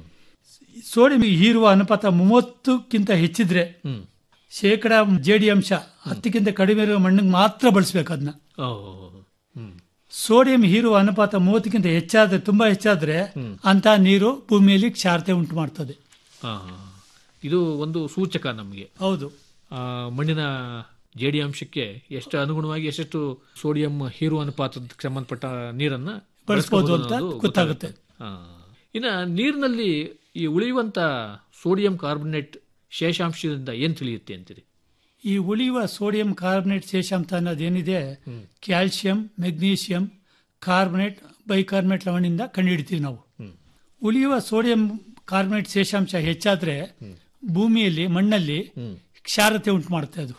ಸೋಡಿಯಂ ಹೀರುವ ಅನುಪಾತ ಮೂವತ್ತಕ್ಕಿಂತ ಹೆಚ್ಚಿದ್ರೆ ಶೇಕಡ ಜೇಡಿ ಅಂಶ ಹತ್ತಕ್ಕಿಂತ ಕಡಿಮೆ ಇರುವ ಮಣ್ಣಿಗೆ ಮಾತ್ರ ಬಳಸಬೇಕು ಅದನ್ನ ಓ ಹ್ಮ್ ಸೋಡಿಯಂ ಹೀರುವ ಅನುಪಾತ ಮೂವತ್ತಕ್ಕಿಂತ ಹೆಚ್ಚಾದ್ರೆ ತುಂಬಾ ಹೆಚ್ಚಾದ್ರೆ ಅಂತ ನೀರು ಭೂಮಿಯಲ್ಲಿ ಕ್ಷಾರತೆ ಉಂಟು ಮಾಡ್ತದೆ ಹಾ, ಹಾ. ಇದು ಒಂದು ಸೂಚಕ ನಮಗೆ ಹೌದು ಆ, ಮಣ್ಣಿನ ಜೇಡಿ ಅಂಶಕ್ಕೆ ಎಷ್ಟು ಅನುಗುಣವಾಗಿ ಎಷ್ಟೆಷ್ಟು ಸೋಡಿಯಂ ಹೀರುವ ಅನುಪಾತಕ್ಕೆ ಸಂಬಂಧಪಟ್ಟ ನೀರನ್ನ ಬಳಸ್ಬೋದು ಬಳಸ್ಬೋದು ಅಂತ ಅನ್ನೋದು ಗೊತ್ತಾಗುತ್ತೆ. ಹಾ. ಇನ್ನ ನೀರಿನಲ್ಲಿ ಈ ಉಳಿಯುವಂತ ಸೋಡಿಯಂ ಕಾರ್ಬೊನೇಟ್ ಶೇಷಾಂಶದಿಂದ ಏನ್ ತಿಳಿಯುತ್ತೆ ಅಂತೀರಿ ಈ ಉಳಿಯುವ ಸೋಡಿಯಂ ಕಾರ್ಬನೇಟ್ ಶೇಷಾಂಶ ಅನ್ನೋದೇನಿದೆ ಕ್ಯಾಲ್ಸಿಯಂ ಮೆಗ್ನೀಷಿಯಂ ಕಾರ್ಬನೇಟ್ ಬೈಕಾರ್ಬನೇಟ್ ಲವಣದಿಂದ ಕಂಡುಹಿಡಿತೀವಿ ನಾವು ಉಳಿಯುವ ಸೋಡಿಯಂ ಕಾರ್ಬನೇಟ್ ಶೇಷಾಂಶ ಹೆಚ್ಚಾದ್ರೆ ಭೂಮಿಯಲ್ಲಿ ಮಣ್ಣಲ್ಲಿ ಕ್ಷಾರತೆ ಉಂಟು ಮಾಡುತ್ತೆ ಅದು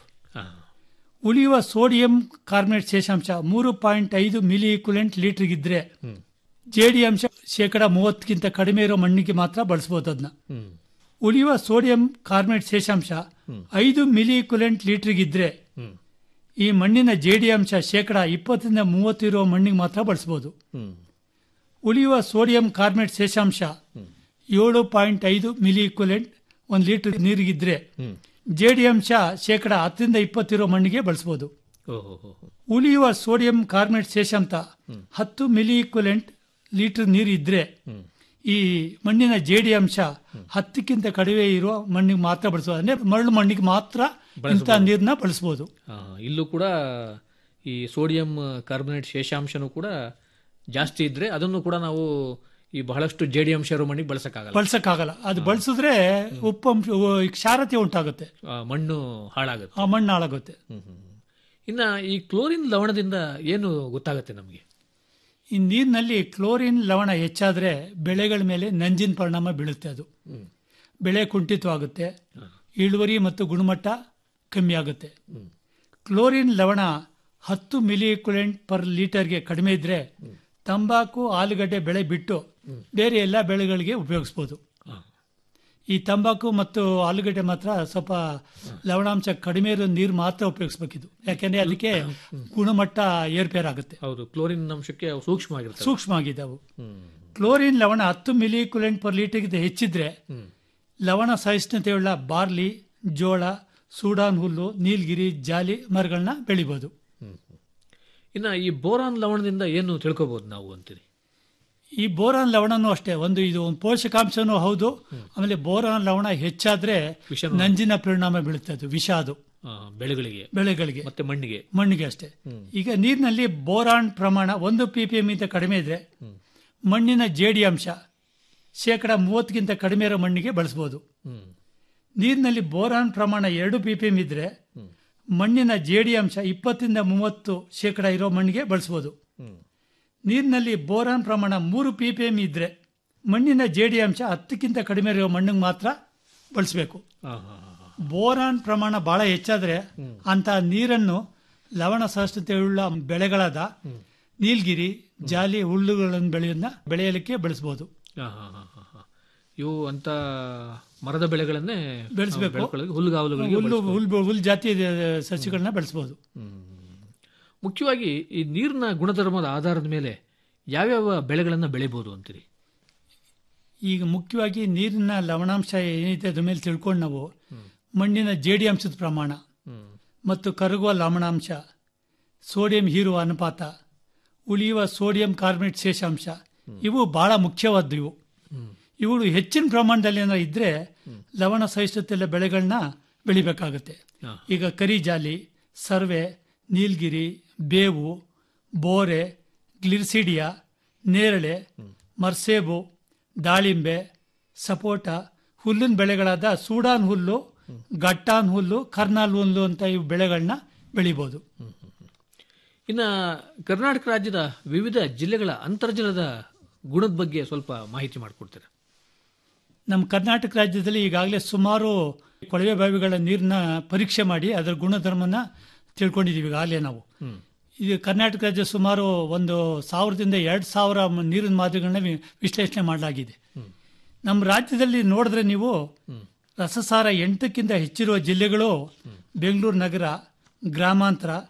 ಉಳಿಯುವ ಸೋಡಿಯಂ ಕಾರ್ಬನೇಟ್ ಶೇಷಾಂಶ ಮೂರು ಪಾಯಿಂಟ್ ಐದು ಮಿಲಿ ಇಕ್ವಲೆಂಟ್ ಲೀಟರ್ಗಿದ್ರೆ ಜೇಡಿ ಅಂಶ ಶೇಕಡ ಮೂವತ್ತಕ್ಕಿಂತ ಕಡಿಮೆ ಇರೋ ಮಣ್ಣಿಗೆ ಮಾತ್ರ ಬಳಸಬಹುದು ಅದನ್ನ ಉಳಿಯುವ ಸೋಡಿಯಂ ಕಾರ್ಬನೇಟ್ ಶೇಷಾಂಶ ಐದು ಮಿಲಿ ಇಕ್ವಲೆಂಟ್ ಲೀಟರ್ಗಿದ್ರೆ ಈ ಮಣ್ಣಿನ ಜೇಡಿ ಅಂಶ ಶೇಕಡ ಇಪ್ಪತ್ತರಿಂದ ಮೂವತ್ತು ಇರುವ ಮಣ್ಣಿಗೆ ಮಾತ್ರ ಬಳಸಬಹುದು ಉಳಿಯುವ ಸೋಡಿಯಂ ಕಾರ್ಬನೇಟ್ ಶೇಷಾಂಶ ಏಳು ಪಾಯಿಂಟ್ ಐದು ಮಿಲಿ ಇಕ್ವಲೆಂಟ್ ಒಂದು ಲೀಟರ್ ನೀರಿಗಿದ್ರೆ ಜೇಡಿ ಅಂಶ ಶೇಕಡ ಹತ್ತರಿಂದ ಇಪ್ಪತ್ತಿರೋ ಮಣ್ಣಿಗೆ ಬಳಸಬಹುದು ಓಹೋ ಉಳಿಯುವ ಸೋಡಿಯಂ ಕಾರ್ಬನೇಟ್ ಶೇಷಾಂಶ ಹತ್ತು ಮಿಲಿ ಇಕ್ವಲೆಂಟ್ ಲೀಟರ್ ನೀರು ಇದ್ರೆ ಈ ಮಣ್ಣಿನ ಜೇಡಿ ಅಂಶ ಹತ್ತಕ್ಕಿಂತ ಕಡಿಮೆ ಇರುವ ಮಣ್ಣಿಗೆ ಮಾತ್ರ ಬಳಸಬಹುದು ಅಂದ್ರೆ ಮರಳು ಮಣ್ಣಿಗೆ ಮಾತ್ರ ಇಂಥ ನೀರನ್ನ ಬಳಸಬಹುದು ಆ, ಇಲ್ಲೂ ಕೂಡ ಈ ಸೋಡಿಯಂ ಕಾರ್ಬೊನೇಟ್ ಶೇಷಾಂಶನೂ ಕೂಡ ಜಾಸ್ತಿ ಇದ್ರೆ ಅದನ್ನು ಕೂಡ ನಾವು ಈ ಬಹಳಷ್ಟು ಜೇಡಿ ಅಂಶ ಇರೋ ಮಣ್ಣಿಗೆ ಬಳಸಕ್ಕಾಗಲ್ಲ ಬಳಸಕ್ಕಾಗಲ್ಲ ಅದು ಬಳಸಿದ್ರೆ ಉಪ್ಪಂಶ ಉ- ಕ್ಷಾರತೆ ಉಂಟಾಗುತ್ತೆ ಆ, ಮಣ್ಣು ಹಾಳಾಗುತ್ತೆ ಆ ಮಣ್ಣು ಹಾಳಾಗುತ್ತೆ ಇನ್ನ ಈ ಕ್ಲೋರಿನ್ ಲವಣದಿಂದ ಏನು ಗೊತ್ತಾಗುತ್ತೆ ನಮಗೆ ಈ ನೀರಿನಲ್ಲಿ ಕ್ಲೋರಿನ್ ಲವಣ ಹೆಚ್ಚಾದ್ರೆ ಬೆಳೆಗಳ ಮೇಲೆ ನಂಜಿನ ಪರಿಣಾಮ ಬೀಳುತ್ತೆ ಅದು ಬೆಳೆ ಕುಂಠಿತವಾಗುತ್ತೆ ಇಳುವರಿ ಮತ್ತು ಗುಣಮಟ್ಟ ಕಮ್ಮಿ ಆಗುತ್ತೆ ಕ್ಲೋರಿನ್ ಲವಣ ಹತ್ತು ಮಿಲಿ ಇಕ್ವಲೆಂಟ್ ಪರ್ ಲೀಟರ್ಗೆ ಕಡಿಮೆ ಇದ್ರೆ ತಂಬಾಕು ಆಲೂಗಡ್ಡೆ ಬೆಳೆ ಬಿಟ್ಟು ಬೇರೆ ಎಲ್ಲ ಬೆಳೆಗಳಿಗೆ ಉಪಯೋಗಿಸ್ಬೋದು ಈ ತಂಬಾಕು ಮತ್ತು ಆಲೂಗಡ್ಡೆ ಮಾತ್ರ ಸ್ವಲ್ಪ ಲವಣಾಂಶ ಕಡಿಮೆ ಇರೋ ನೀರು ಮಾತ್ರ ಉಪಯೋಗಿಸ್ಬೇಕಿದು ಯಾಕೆಂದ್ರೆ ಅದಕ್ಕೆ ಗುಣಮಟ್ಟ ಏರ್ಪೇರಾಗುತ್ತೆ ಹೌದು ಕ್ಲೋರಿನ್ ಅಂಶಕ್ಕೆ ಅವು ಸೂಕ್ಷ್ಮವಾಗಿರ್ತವೆ ಸೂಕ್ಷ್ಮ ಆಗಿದೆ ಅವು ಕ್ಲೋರಿನ್ ಲವಣ ಹತ್ತು ಮಿಲಿ ಕುಲೆಂಟ್ ಪರ್ ಲೀಟರ್ಗಿಂತ ಹೆಚ್ಚಿದ್ರೆ ಲವಣ ಸಹಿಷ್ಣುತೆಯುಳ್ಳ ಬಾರ್ಲಿ ಜೋಳ ಸೂಡಾನ್ ಹುಲ್ಲು ನೀಲಗಿರಿ ಜಾಲಿ ಮರಗಳನ್ನ ಬೆಳಿಬೋದು ಇನ್ನ ಈ ಬೋರಾನ್ ಲವಣದಿಂದ ಏನು ತಿಳ್ಕೊಬಹುದು ನಾವು ಅಂತೀರಿ ಈ ಬೋರಾನ್ ಲವಣನೂ ಅಷ್ಟೇ ಒಂದು ಇದು ಒಂದು ಪೋಷಕಾಂಶನೂ ಹೌದು ಆಮೇಲೆ ಬೋರಾನ್ ಲವಣ ಹೆಚ್ಚಾದ್ರೆ ವಿಷನೂ- ನಂಜಿನ ಪರಿಣಾಮ ಬೀಳುತ್ತೆ ಅದು ವಿಷ ಅದು ಆ, ಬೆಳೆಗಳಿಗೆ ಬೆಳೆಗಳಿಗೆ ಮತ್ತೆ ಮಣ್ಣಿಗೆ ಮಣ್ಣಿಗೆ ಅಷ್ಟೇ ಈಗ ನೀರಿನಲ್ಲಿ ಬೋರಾನ್ ಪ್ರಮಾಣ ಒಂದು ಪಿ ಪಿ ಎಮ್ ಕಡಿಮೆ ಇದ್ರೆ ಮಣ್ಣಿನ ಜೇಡಿ ಅಂಶ ಶೇಕಡ ಮೂವತ್ತಕ್ಕಿಂತ ಕಡಿಮೆ ಇರೋ ಮಣ್ಣಿಗೆ ಬಳಸಬಹುದು ನೀರಿನಲ್ಲಿ ಬೋರಾನ್ ಪ್ರಮಾಣ ಎರಡು ಪಿ ಪಿ ಎಮ್ ಇದ್ರೆ ಮಣ್ಣಿನ ಜೇಡಿ ಅಂಶ ಇಪ್ಪತ್ತರಿಂದ ಮೂವತ್ತು ಶೇಕಡ ಇರೋ ಮಣ್ಣಿಗೆ ಬಳಸಬಹುದು ನೀರಿನಲ್ಲಿ ಬೋರಾನ್ ಪ್ರಮಾಣ ಮೂರು ಪಿ ಪಿ ಎಮ್ ಇದ್ರೆ ಮಣ್ಣಿನ ಜೇಡಿ ಅಂಶ ಹತ್ತಕ್ಕಿಂತ ಕಡಿಮೆ ಇರೋ ಮಣ್ಣಿಗೆ ಮಾತ್ರ ಬಳಸಬೇಕು ಬೋರಾನ್ ಪ್ರಮಾಣ ಬಹಳ ಹೆಚ್ಚಾದ್ರೆ ಅಂತ ನೀರನ್ನು ಲವಣ ಸಹಿಷ್ಣುತೆಯುಳ್ಳ ಬೆಳೆಗಳಾದ ನೀಲಗಿರಿ ಜಾಲಿ ಹುಲ್ಲುಗಳನ್ನು ಬೆಳೆಯನ್ನ ಬೆಳೆಯಲಿಕ್ಕೆ ಬಳಸಬಹುದು ಆ, ಹಾ, ಹಾ, ಹಾ, ಹಾ. ಇವು ಅಂತ ಮರದ ಬೆಳೆಗಳನ್ನೇ ಬೆಳೆಸಬೇಕು ಬೆಳೆಗಳಿಗೆ ಹುಲ್ಲುಗಾವಲುಗಳಿಗೆ ಹುಲ್ಲು ಬಳಸ್ಬೋದು. ಹುಲ್ಲು ಹುಲ್ಲು ಜಾತಿ ಸಸ್ಯಗಳನ್ನ ಬೆಳೆಸಬಹುದು ಮುಖ್ಯವಾಗಿ ಈ ನೀರಿನ ಗುಣಧರ್ಮದ ಆಧಾರದ ಮೇಲೆ ಯಾವ್ಯಾವ ಬೆಳೆಗಳನ್ನ ಬೆಳಿಬಹುದು ಅಂತೀರಿ ಈಗ ಮುಖ್ಯವಾಗಿ ನೀರಿನ ಲವಣಾಂಶ ಏನಿದೆ ಅದ್ರ ಮೇಲೆ ತಿಳ್ಕೊಂಡು ನಾವು ಮಣ್ಣಿನ ಜೇಡಿ ಅಂಶದ ಪ್ರಮಾಣ ಮತ್ತು ಕರಗುವ ಲವಣಾಂಶ ಸೋಡಿಯಂ ಹೀರುವ ಅನುಪಾತ ಉಳಿಯುವ ಸೋಡಿಯಂ ಕಾರ್ಬನೇಟ್ ಶೇಷಾಂಶ ಇವು ಬಹಳ ಮುಖ್ಯವಾದ್ದು ಇವು ಇವುಗಳು ಹೆಚ್ಚಿನ ಪ್ರಮಾಣದಲ್ಲಿ ಏನಾರ ಇದ್ರೆ ಲವಣ ಸಹಿಷ್ಣುತೆಲ್ಲ ಬೆಳೆಗಳನ್ನ ಬೆಳಿಬೇಕಾಗುತ್ತೆ ಈಗ ಕರಿಜಾಲಿ ಸರ್ವೆ ನೀಲಗಿರಿ ಬೇವು ಬೋರೆ ಗ್ಲಿರ್ಸಿಡಿಯಾ ನೇರಳೆ ಮರ್ಸೇಬು ದಾಳಿಂಬೆ ಸಪೋಟ ಹುಲ್ಲಿನ ಬೆಳೆಗಳಾದ ಸೂಡಾನ್ ಹುಲ್ಲು ಗಟ್ಟಾನ್ ಹುಲ್ಲು ಕರ್ನಾಲ್ ಹುಲ್ಲು ಅಂತ ಇವು ಬೆಳೆಗಳನ್ನ ಬೆಳಿಬೋದು ಇನ್ನ ಕರ್ನಾಟಕ ರಾಜ್ಯದ ವಿವಿಧ ಜಿಲ್ಲೆಗಳ ಅಂತರ್ಜಲದ ಗುಣದ ಬಗ್ಗೆ ಸ್ವಲ್ಪ ಮಾಹಿತಿ ಮಾಡಿಕೊಡ್ತೀರಾ ನಮ್ಮ ಕರ್ನಾಟಕ ರಾಜ್ಯದಲ್ಲಿ ಈಗಾಗಲೇ ಸುಮಾರು ಕೊಳವೆ ಬಾವಿಗಳ ನೀರನ್ನ ಪರೀಕ್ಷೆ ಮಾಡಿ ಅದರ ಗುಣಧರ್ಮನ ತಿಳ್ಕೊಂಡಿದ್ದೀವಿ ಈಗಾಗಲೇ ನಾವು ಇದು ಕರ್ನಾಟಕ ರಾಜ್ಯ ಸುಮಾರು ಒಂದು ಸಾವಿರದಿಂದ ಎರಡು ಸಾವಿರ ಮ- ನೀರಿನ ಮಾದರಿಗಳನ್ನ ವಿ- ವಿಶ್ಲೇಷಣೆ ಮಾಡಲಾಗಿದೆ ನಮ್ಮ ರಾಜ್ಯದಲ್ಲಿ ನೋಡಿದ್ರೆ ನೀವು ರಸಸಾರ ಎಂಟಕ್ಕಿಂತ ಹೆಚ್ಚಿರುವ ಜಿಲ್ಲೆಗಳು ಬೆಂಗಳೂರು ನಗರ ಗ್ರಾಮಾಂತರ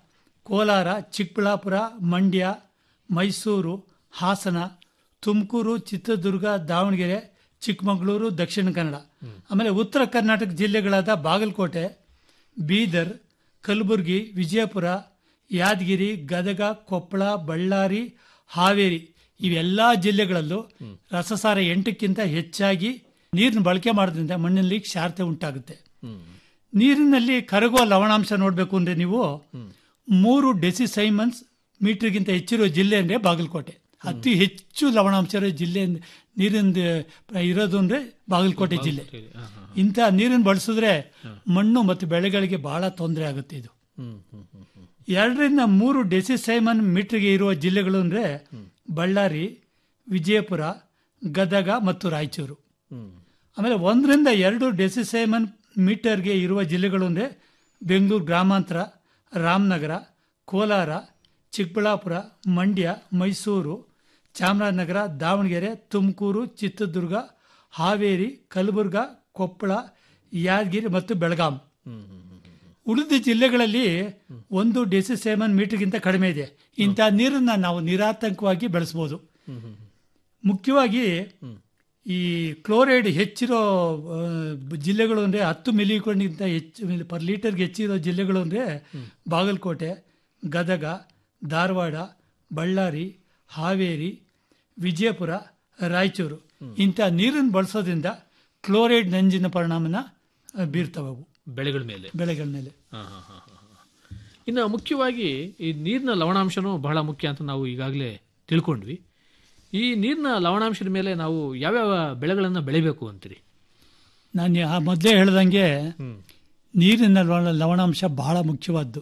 ಕೋಲಾರ ಚಿಕ್ಕಬಳ್ಳಾಪುರ ಮಂಡ್ಯ ಮೈಸೂರು ಹಾಸನ ತುಮಕೂರು ಚಿತ್ರದುರ್ಗ ದಾವಣಗೆರೆ ಚಿಕ್ಕಮಗಳೂರು ದಕ್ಷಿಣ ಕನ್ನಡ ಆಮೇಲೆ ಉತ್ತರ ಕರ್ನಾಟಕ ಜಿಲ್ಲೆಗಳಾದ ಬಾಗಲಕೋಟೆ ಬೀದರ್ ಕಲಬುರಗಿ ವಿಜಯಪುರ ಯಾದಗಿರಿ ಗದಗ ಕೊಪ್ಪಳ ಬಳ್ಳಾರಿ ಹಾವೇರಿ ಇವೆಲ್ಲ ಜಿಲ್ಲೆಗಳಲ್ಲೂ ರಸಸಾರ ಎಂಟಕ್ಕಿಂತ ಹೆಚ್ಚಾಗಿ ನೀರಿನ ಬಳಕೆ ಮಾಡೋದ್ರಿಂದ ಮಣ್ಣಿನಲ್ಲಿ ಕ್ಷಾರತೆ ಉಂಟಾಗುತ್ತೆ ನೀರಿನಲ್ಲಿ ಕರಗುವ ಲವಣಾಂಶ ನೋಡಬೇಕು ಅಂದ್ರೆ ನೀವು ಮೂರು ಡೆಸಿಸೈಮನ್ಸ್ ಮೀಟರ್ಗಿಂತ ಹೆಚ್ಚಿರೋ ಜಿಲ್ಲೆ ಅಂದ್ರೆ ಬಾಗಲಕೋಟೆ ಅತಿ ಹೆಚ್ಚು ಲವಣಾಂಶ ಇರೋ ಜಿಲ್ಲೆ ಅಂದ್- ನೀರಿನ ಇರೋದು ಅಂದ್ರೆ ಬಾಗಲಕೋಟೆ ಜಿಲ್ಲೆ ಇಂಥ ನೀರನ್ನು ಬಳಸಿದ್ರೆ ಮಣ್ಣು ಮತ್ತು ಬೆಳೆಗಳಿಗೆ ಬಹಳ ತೊಂದರೆ ಆಗುತ್ತೆ ಇದು ಎರಡರಿಂದ ಮೂರು ಡೆಸಿಸೈಮನ್ ಮೀಟರ್ಗೆ ಇರುವ ಜಿಲ್ಲೆಗಳು ಅಂದ್ರೆ ಬಳ್ಳಾರಿ ವಿಜಯಪುರ ಗದಗ ಮತ್ತು ರಾಯಚೂರು ಆಮೇಲೆ ಒಂದರಿಂದ ಎರಡು ಡೆಸಿಸೈಮನ್ ಮೀಟರ್ಗೆ ಇರುವ ಜಿಲ್ಲೆಗಳು ಅಂದರೆ ಬೆಂಗಳೂರು ಗ್ರಾಮಾಂತರ ರಾಮನಗರ ಕೋಲಾರ ಚಿಕ್ಕಬಳ್ಳಾಪುರ ಮಂಡ್ಯ ಮೈಸೂರು ಚಾಮರಾಜನಗರ ದಾವಣಗೆರೆ ತುಮಕೂರು ಚಿತ್ರದುರ್ಗ ಹಾವೇರಿ ಕಲಬುರ್ಗ ಕೊಪ್ಪಳ ಯಾದಗಿರಿ ಮತ್ತು ಬೆಳಗಾಂ ಉಳಿದ ಜಿಲ್ಲೆಗಳಲ್ಲಿ ಒಂದು ಡೆಸಿಸೇಮನ್ ಮೀಟರ್ಗಿಂತ ಕಡಿಮೆ ಇದೆ ಇಂಥ ನೀರನ್ನ ನಾವು ನಿರಾತಂಕವಾಗಿ ಬೆಳೆಸ್ಬೋದು ಮುಖ್ಯವಾಗಿ ಈ ಕ್ಲೋರೈಡ್ ಹೆಚ್ಚಿರೋ ಆ, ಜಿಲ್ಲೆಗಳು ಅಂದರೆ ಹತ್ತು ಮಿಲಿಕೊಂಡ್ಗಿಂತ ಹೆಚ್ಚು ಪರ್ ಲೀಟರ್ಗೆ ಹೆಚ್ಚಿರೋ ಜಿಲ್ಲೆಗಳು ಅಂದರೆ ಬಾಗಲಕೋಟೆ ಗದಗ ಧಾರವಾಡ ಬಳ್ಳಾರಿ ಹಾವೇರಿ ವಿಜಯಪುರ ರಾಯಚೂರು ಇಂಥ ನೀರನ್ನು ಬಳಸೋದ್ರಿಂದ ಕ್ಲೋರೈಡ್ ನಂಜಿನ ಪರಿಣಾಮನ ಆ, ಬೀರ್ತವೆ ಅವು ಬೆಳೆಗಳ ಮೇಲೆ ಬೆಳೆಗಳ ಮೇಲೆ ಹಾ, ಹಾ, ಹಾ, ಹಾ, ಹಾ. ಇನ್ನು ಮುಖ್ಯವಾಗಿ ಈ ನೀರಿನ ಲವಣಾಂಶನೂ ಬಹಳ ಮುಖ್ಯ ಅಂತ ನಾವು ಈಗಾಗಲೇ ತಿಳ್ಕೊಂಡ್ವಿ ಈ ನೀರಿನ ಲವಣಾಂಶದ ಮೇಲೆ ನಾವು ಯಾವ್ಯಾವ ಬೆಳೆಗಳನ್ನು ಬೆಳಿಬೇಕು ಅಂತೀರಿ ನಾನು ಆ ಮೊದಲೇ ಹೇಳ್ದಂಗೆ ನೀರಿನ ಲವಣ- ಲವಣಾಂಶ ಬಹಳ ಮುಖ್ಯವಾದ್ದು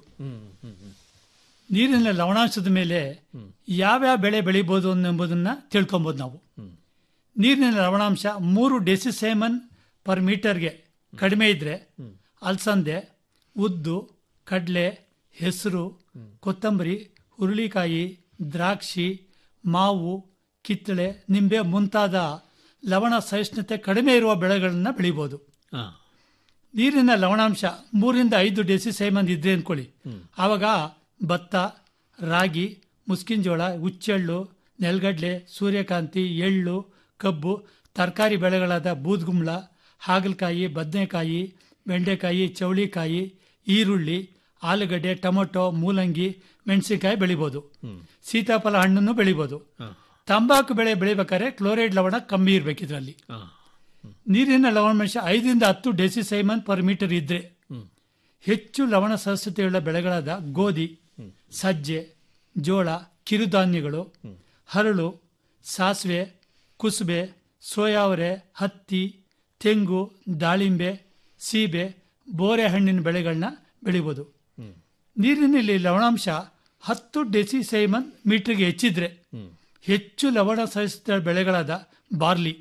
ನೀರಿನ ಲವಣಾಂಶದ ಮೇಲೆ ಯಾವ್ಯಾವ ಬೆಳೆ ಬೆಳಿಬೋದು ಎಂಬುದನ್ನ ತಿಳ್ಕೊಬೋದು ನಾವು ನೀರಿನ ಲವಣಾಂಶ ಮೂರು ಡೆಸಿಸೇಮನ್ ಪರ್ ಮೀಟರ್ಗೆ ಕಡಿಮೆ ಇದ್ರೆ ಅಲಸಂದೆ ಉದ್ದು ಕಡಲೆ ಹೆಸರು ಕೊತ್ತಂಬರಿ ಹುರುಳಿಕಾಯಿ ದ್ರಾಕ್ಷಿ ಮಾವು ಕಿತ್ತಳೆ ನಿಂಬೆ ಮುಂತಾದ ಲವಣ ಸಹಿಷ್ಣುತೆ ಕಡಿಮೆ ಇರುವ ಬೆಳೆಗಳನ್ನ ಬೆಳಿಬೋದು ಹಾ. ನೀರಿನ ಲವಣಾಂಶ ಮೂರಿಂದ ಐದು ಡೆಸಿಸೈಮನ್ ಇದ್ರೆ ಅನ್ಕೊಳ್ಳಿ ಆವಾಗ ಭತ್ತ ರಾಗಿ ಮುಸ್ಕಿನ ಜೋಳ ಹುಚ್ಚೆಳ್ಳು ನೆಲಗಡ್ಲೆ ಸೂರ್ಯಕಾಂತಿ ಎಳ್ಳು ಕಬ್ಬು ತರಕಾರಿ ಬೆಳೆಗಳಾದ ಬೂದ್ಗುಂಬಳ ಹಾಗಲಕಾಯಿ ಬದನೆಕಾಯಿ ಬೆಂಡೆಕಾಯಿ ಚೌಳಿಕಾಯಿ ಈರುಳ್ಳಿ ಆಲೂಗಡ್ಡೆ ಟೊಮೊಟೊ ಮೂಲಂಗಿ ಮೆಣಸಿನಕಾಯಿ ಬೆಳಿಬೋದು ಸೀತಾಫಲ ಹಣ್ಣನ್ನು ಬೆಳಿಬೋದು ತಂಬಾಕು ಬೆಳೆ ಬೆಳಿಬೇಕಾದ್ರೆ ಕ್ಲೋರೈಡ್ ಲವಣ ಕಮ್ಮಿ ಇರಬೇಕು ಇದರಲ್ಲಿ ನೀರಿನ ಲವಣಾಂಶ ಐದರಿಂದ ಹತ್ತು ಡೆಸಿಸೈಮನ್ ಪರ್ ಮೀಟರ್ ಇದ್ರೆ ಹೆಚ್ಚು ಲವಣ ಸದಸ್ಯತೆಯುಳ್ಳ ಬೆಳೆಗಳಾದ ಗೋಧಿ ಸಜ್ಜೆ ಜೋಳ ಕಿರುಧಾನ್ಯಗಳು ಹರಳು ಸಾಸಿವೆ ಕುಸುಬೆ ಸೋಯಾವರೆ ಹತ್ತಿ ತೆಂಗು ದಾಳಿಂಬೆ ಸೀಬೆ ಬೋರೆ ಹಣ್ಣಿನ ಬೆಳೆಗಳನ್ನ ಬೆಳಿಬೋದು ನೀರಿನಲ್ಲಿ ಲವಣಾಂಶ ಹತ್ತು ಡೆಸಿಸೈಮನ್ ಮೀಟರ್ಗೆ ಹೆಚ್ಚಿದ್ರೆ ಹೆಚ್ಚು ಲವಣ ಸಹಿಸಿದ ಬೆಳೆಗಳಾದ ಬಾರ್ಲಿ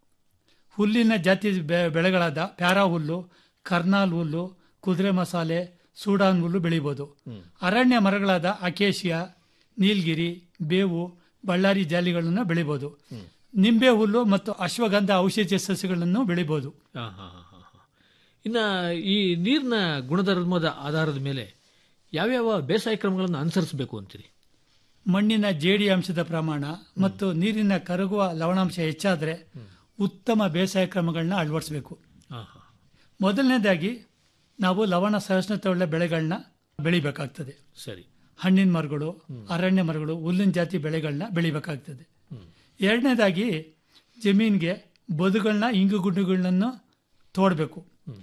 ಹುಲ್ಲಿನ ಜಾತಿ ಬೆ- ಬೆಳೆಗಳಾದ ಪ್ಯಾರಾ ಹುಲ್ಲು ಕರ್ನಾಲ್ ಹುಲ್ಲು ಕುದುರೆ ಮಸಾಲೆ ಸೂಡಾನ್ ಹುಲ್ಲು ಬೆಳಿಬೋದು ಅರಣ್ಯ ಮರಗಳಾದ ಅಕೇಶಿಯಾ ನೀಲಗಿರಿ ಬೇವು ಬಳ್ಳಾರಿ ಜಾಲಿಗಳನ್ನು ಬೆಳಿಬೋದು ನಿಂಬೆ ಹುಲ್ಲು ಮತ್ತು ಅಶ್ವಗಂಧ ಔಷಧೀಯ ಸಸ್ಯಗಳನ್ನು ಬೆಳಿಬೋದು ಹಾ, ಹಾ, ಹಾ, ಹಾ, ಹಾ. ಇನ್ನ ಈ ನೀರಿನ ಗುಣಧರ್ಮದ ಆಧಾರದ ಮೇಲೆ ಯಾವ್ಯಾವ ಬೇಸಾಯ ಕ್ರಮಗಳನ್ನು ಅನುಸರಿಸಬೇಕು ಅಂತೀರಿ ಮಣ್ಣಿನ ಜೇಡಿ ಅಂಶದ ಪ್ರಮಾಣ ಮತ್ತು ನೀರಿನ ಕರಗುವ ಲವಣಾಂಶ ಹೆಚ್ಚಾದರೆ ಉತ್ತಮ ಬೇಸಾಯ ಕ್ರಮಗಳನ್ನ ಅಳವಡಿಸಬೇಕು ಹಾ, ಹಾ. ಮೊದಲನೇದಾಗಿ ನಾವು ಲವಣ ಸಹಿಷ್ಣುತೆ ಉಳ್ಳ ಬೆಳೆಗಳನ್ನ ಬೆಳಿಬೇಕಾಗ್ತದೆ ಸರಿ ಹಣ್ಣಿನ ಮರಗಳು ಅರಣ್ಯ ಮರಗಳು ಹುಲ್ಲಿನ ಜಾತಿ ಬೆಳೆಗಳನ್ನ ಬೆಳಿಬೇಕಾಗ್ತದೆ ಎರಡನೇದಾಗಿ ಜಮೀನಿಗೆ ಬದುಗಳನ್ನ ಇಂಗು ಗುಡ್ಡುಗಳನ್ನು ತೋಡಬೇಕು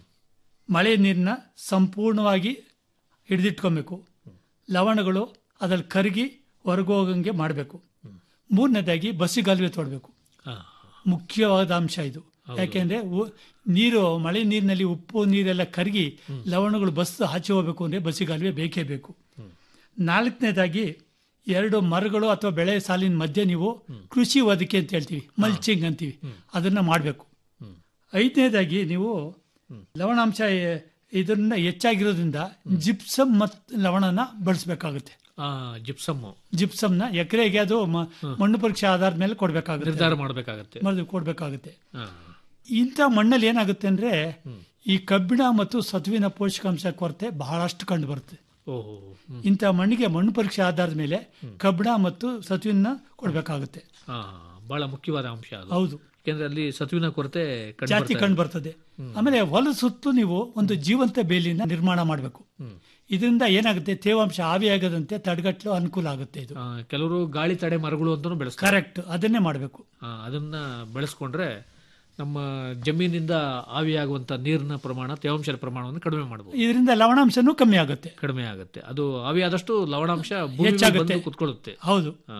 ಮಳೆ ನೀರನ್ನ ಸಂಪೂರ್ಣವಾಗಿ ಹಿಡಿದಿಟ್ಕೊಬೇಕು ಲವಣಗಳು ಅದ್ರಲ್ಲಿ ಕರಗಿ ಹೊರಗೋಗಂಗೆ ಮಾಡಬೇಕು ಮೂರನೇದಾಗಿ ಬಸಿಗಾಲುವೆ ತೋಡಬೇಕು ಹಾ. ಮುಖ್ಯವಾದ ಅಂಶ ಇದು ಯಾಕೆಂದ್ರೆ ಉ- ನೀರು ಮಳೆ ನೀರಿನಲ್ಲಿ ಉಪ್ಪು ನೀರೆಲ್ಲ ಕರಗಿ ಲವಣಗಳು ಬಸ್ ಆಚೆ ಹೋಗ್ಬೇಕು ಅಂದ್ರೆ ಬಸಿಗಾಲುವೆ ಬೇಕೇ ಬೇಕು ನಾಲ್ಕನೇದಾಗಿ ಎರಡು ಮರಗಳು ಅಥವಾ ಬೆಳೆ ಸಾಲಿನ ಮಧ್ಯೆ ನೀವು ಕೃಷಿ ಒದಕೆ ಅಂತ ಹೇಳ್ತೀವಿ ಮಲ್ಚಿಂಗ್ ಅಂತೀವಿ ಅದನ್ನ ಮಾಡಬೇಕು ಐದನೇದಾಗಿ ನೀವು ಲವಣಾಂಶ ಎ- ಇದನ್ನ ಹೆಚ್ಚಾಗಿರೋದ್ರಿಂದ ಜಿಪ್ಸಮ್ ಮತ್ತು ಲವಣನ ಬಳಸಬೇಕಾಗುತ್ತೆ ಆ, ಜಿಪ್ಸಮ್ ಜಿಪ್ಸಮ್ನ ಎಕರೆಗೆ ಅದು ಮ- ಮಣ್ಣು ಪರೀಕ್ಷೆ ಆಧಾರದ ಮೇಲೆ ಕೊಡಬೇಕಾಗುತ್ತೆ ನಿರ್ಧಾರ ಮಾಡಬೇಕಾಗತ್ತೆ ಮರಳು ಕೊಡಬೇಕಾಗುತ್ತೆ ಹಾ. ಇಂಥ ಮಣ್ಣಲ್ಲಿ ಏನಾಗುತ್ತೆ ಅಂದ್ರೆ ಈ ಕಬ್ಬಿಣ ಮತ್ತು ಸತುವಿನ ಪೋಷಕಾಂಶ ಕೊರತೆ ಬಹಳಷ್ಟು ಕಂಡು ಬರುತ್ತೆ ಓಹೋ ಹ್ಮ್. ಇಂಥ ಮಣ್ಣಿಗೆ ಮಣ್ಣು ಪರೀಕ್ಷೆ ಆಧಾರದ ಮೇಲೆ ಕಬ್ಬಣ ಮತ್ತು ಸತುವಿನ ಕೊಡಬೇಕಾಗುತ್ತೆ ಹಾ ಬಹಳ ಮುಖ್ಯವಾದ ಅಂಶ ಅದು ಹೌದು. ಯಾಕೆಂದ್ರೆ ಅಲ್ಲಿ ಸತುವಿನ ಕೊರತೆ ಕಂಡು ಜಾಸ್ತಿ ಬರ್ತಾ ಇದೆ. ಕಂಡು ಬರ್ತದೆ ಆಮೇಲೆ ಹೊಲದ ಸುತ್ತು ನೀವು ಒಂದು ಜೀವಂತ ಬೇಲಿನ ನಿರ್ಮಾಣ ಮಾಡಬೇಕು ಇದರಿಂದ ಏನಾಗುತ್ತೆ ತೇವಾಂಶ ಆವಿಯಾಗದಂತೆ ತಡೆಗಟ್ಟಲು ಅನುಕೂಲ ಆಗುತ್ತೆ ಇದು ಆ, ಕೆಲವರು ಗಾಳಿ ತಡೆ ಮರಗಳು ಅಂತಾನು ಬೆಳೆಸ್ತಾರೆ ಕರೆಕ್ಟ್ ಅದನ್ನೇ ಮಾಡಬೇಕು ಆ, ಅದನ್ನ ಬೆಳೆಸ್ಕೊಂಡ್ರೆ ನಮ್ಮ ಜಮೀನಿಂದ ಆವಿಯಾಗುವಂತ ನೀರಿನ ಪ್ರಮಾಣ ತೇವಾಂಶದ ಪ್ರಮಾಣವನ್ನು ಕಡಿಮೆ ಮಾಡಬಹುದು ಇದರಿಂದ ಲವಣಾಂಶನೂ ಕಮ್ಮಿ ಆಗುತ್ತೆ ಕಡಿಮೆ ಆಗುತ್ತೆ ಅದು ಆವಿಯಾದಷ್ಟು ಲವಣಾಂಶ ಭೂಮಿ ಮೇಲೆ ಹೆಚ್ಚಾಗುತ್ತೆ. ಬಂದು ಕುತ್ಕೊಳ್ಳುತ್ತೆ ಹೌದು ಆ.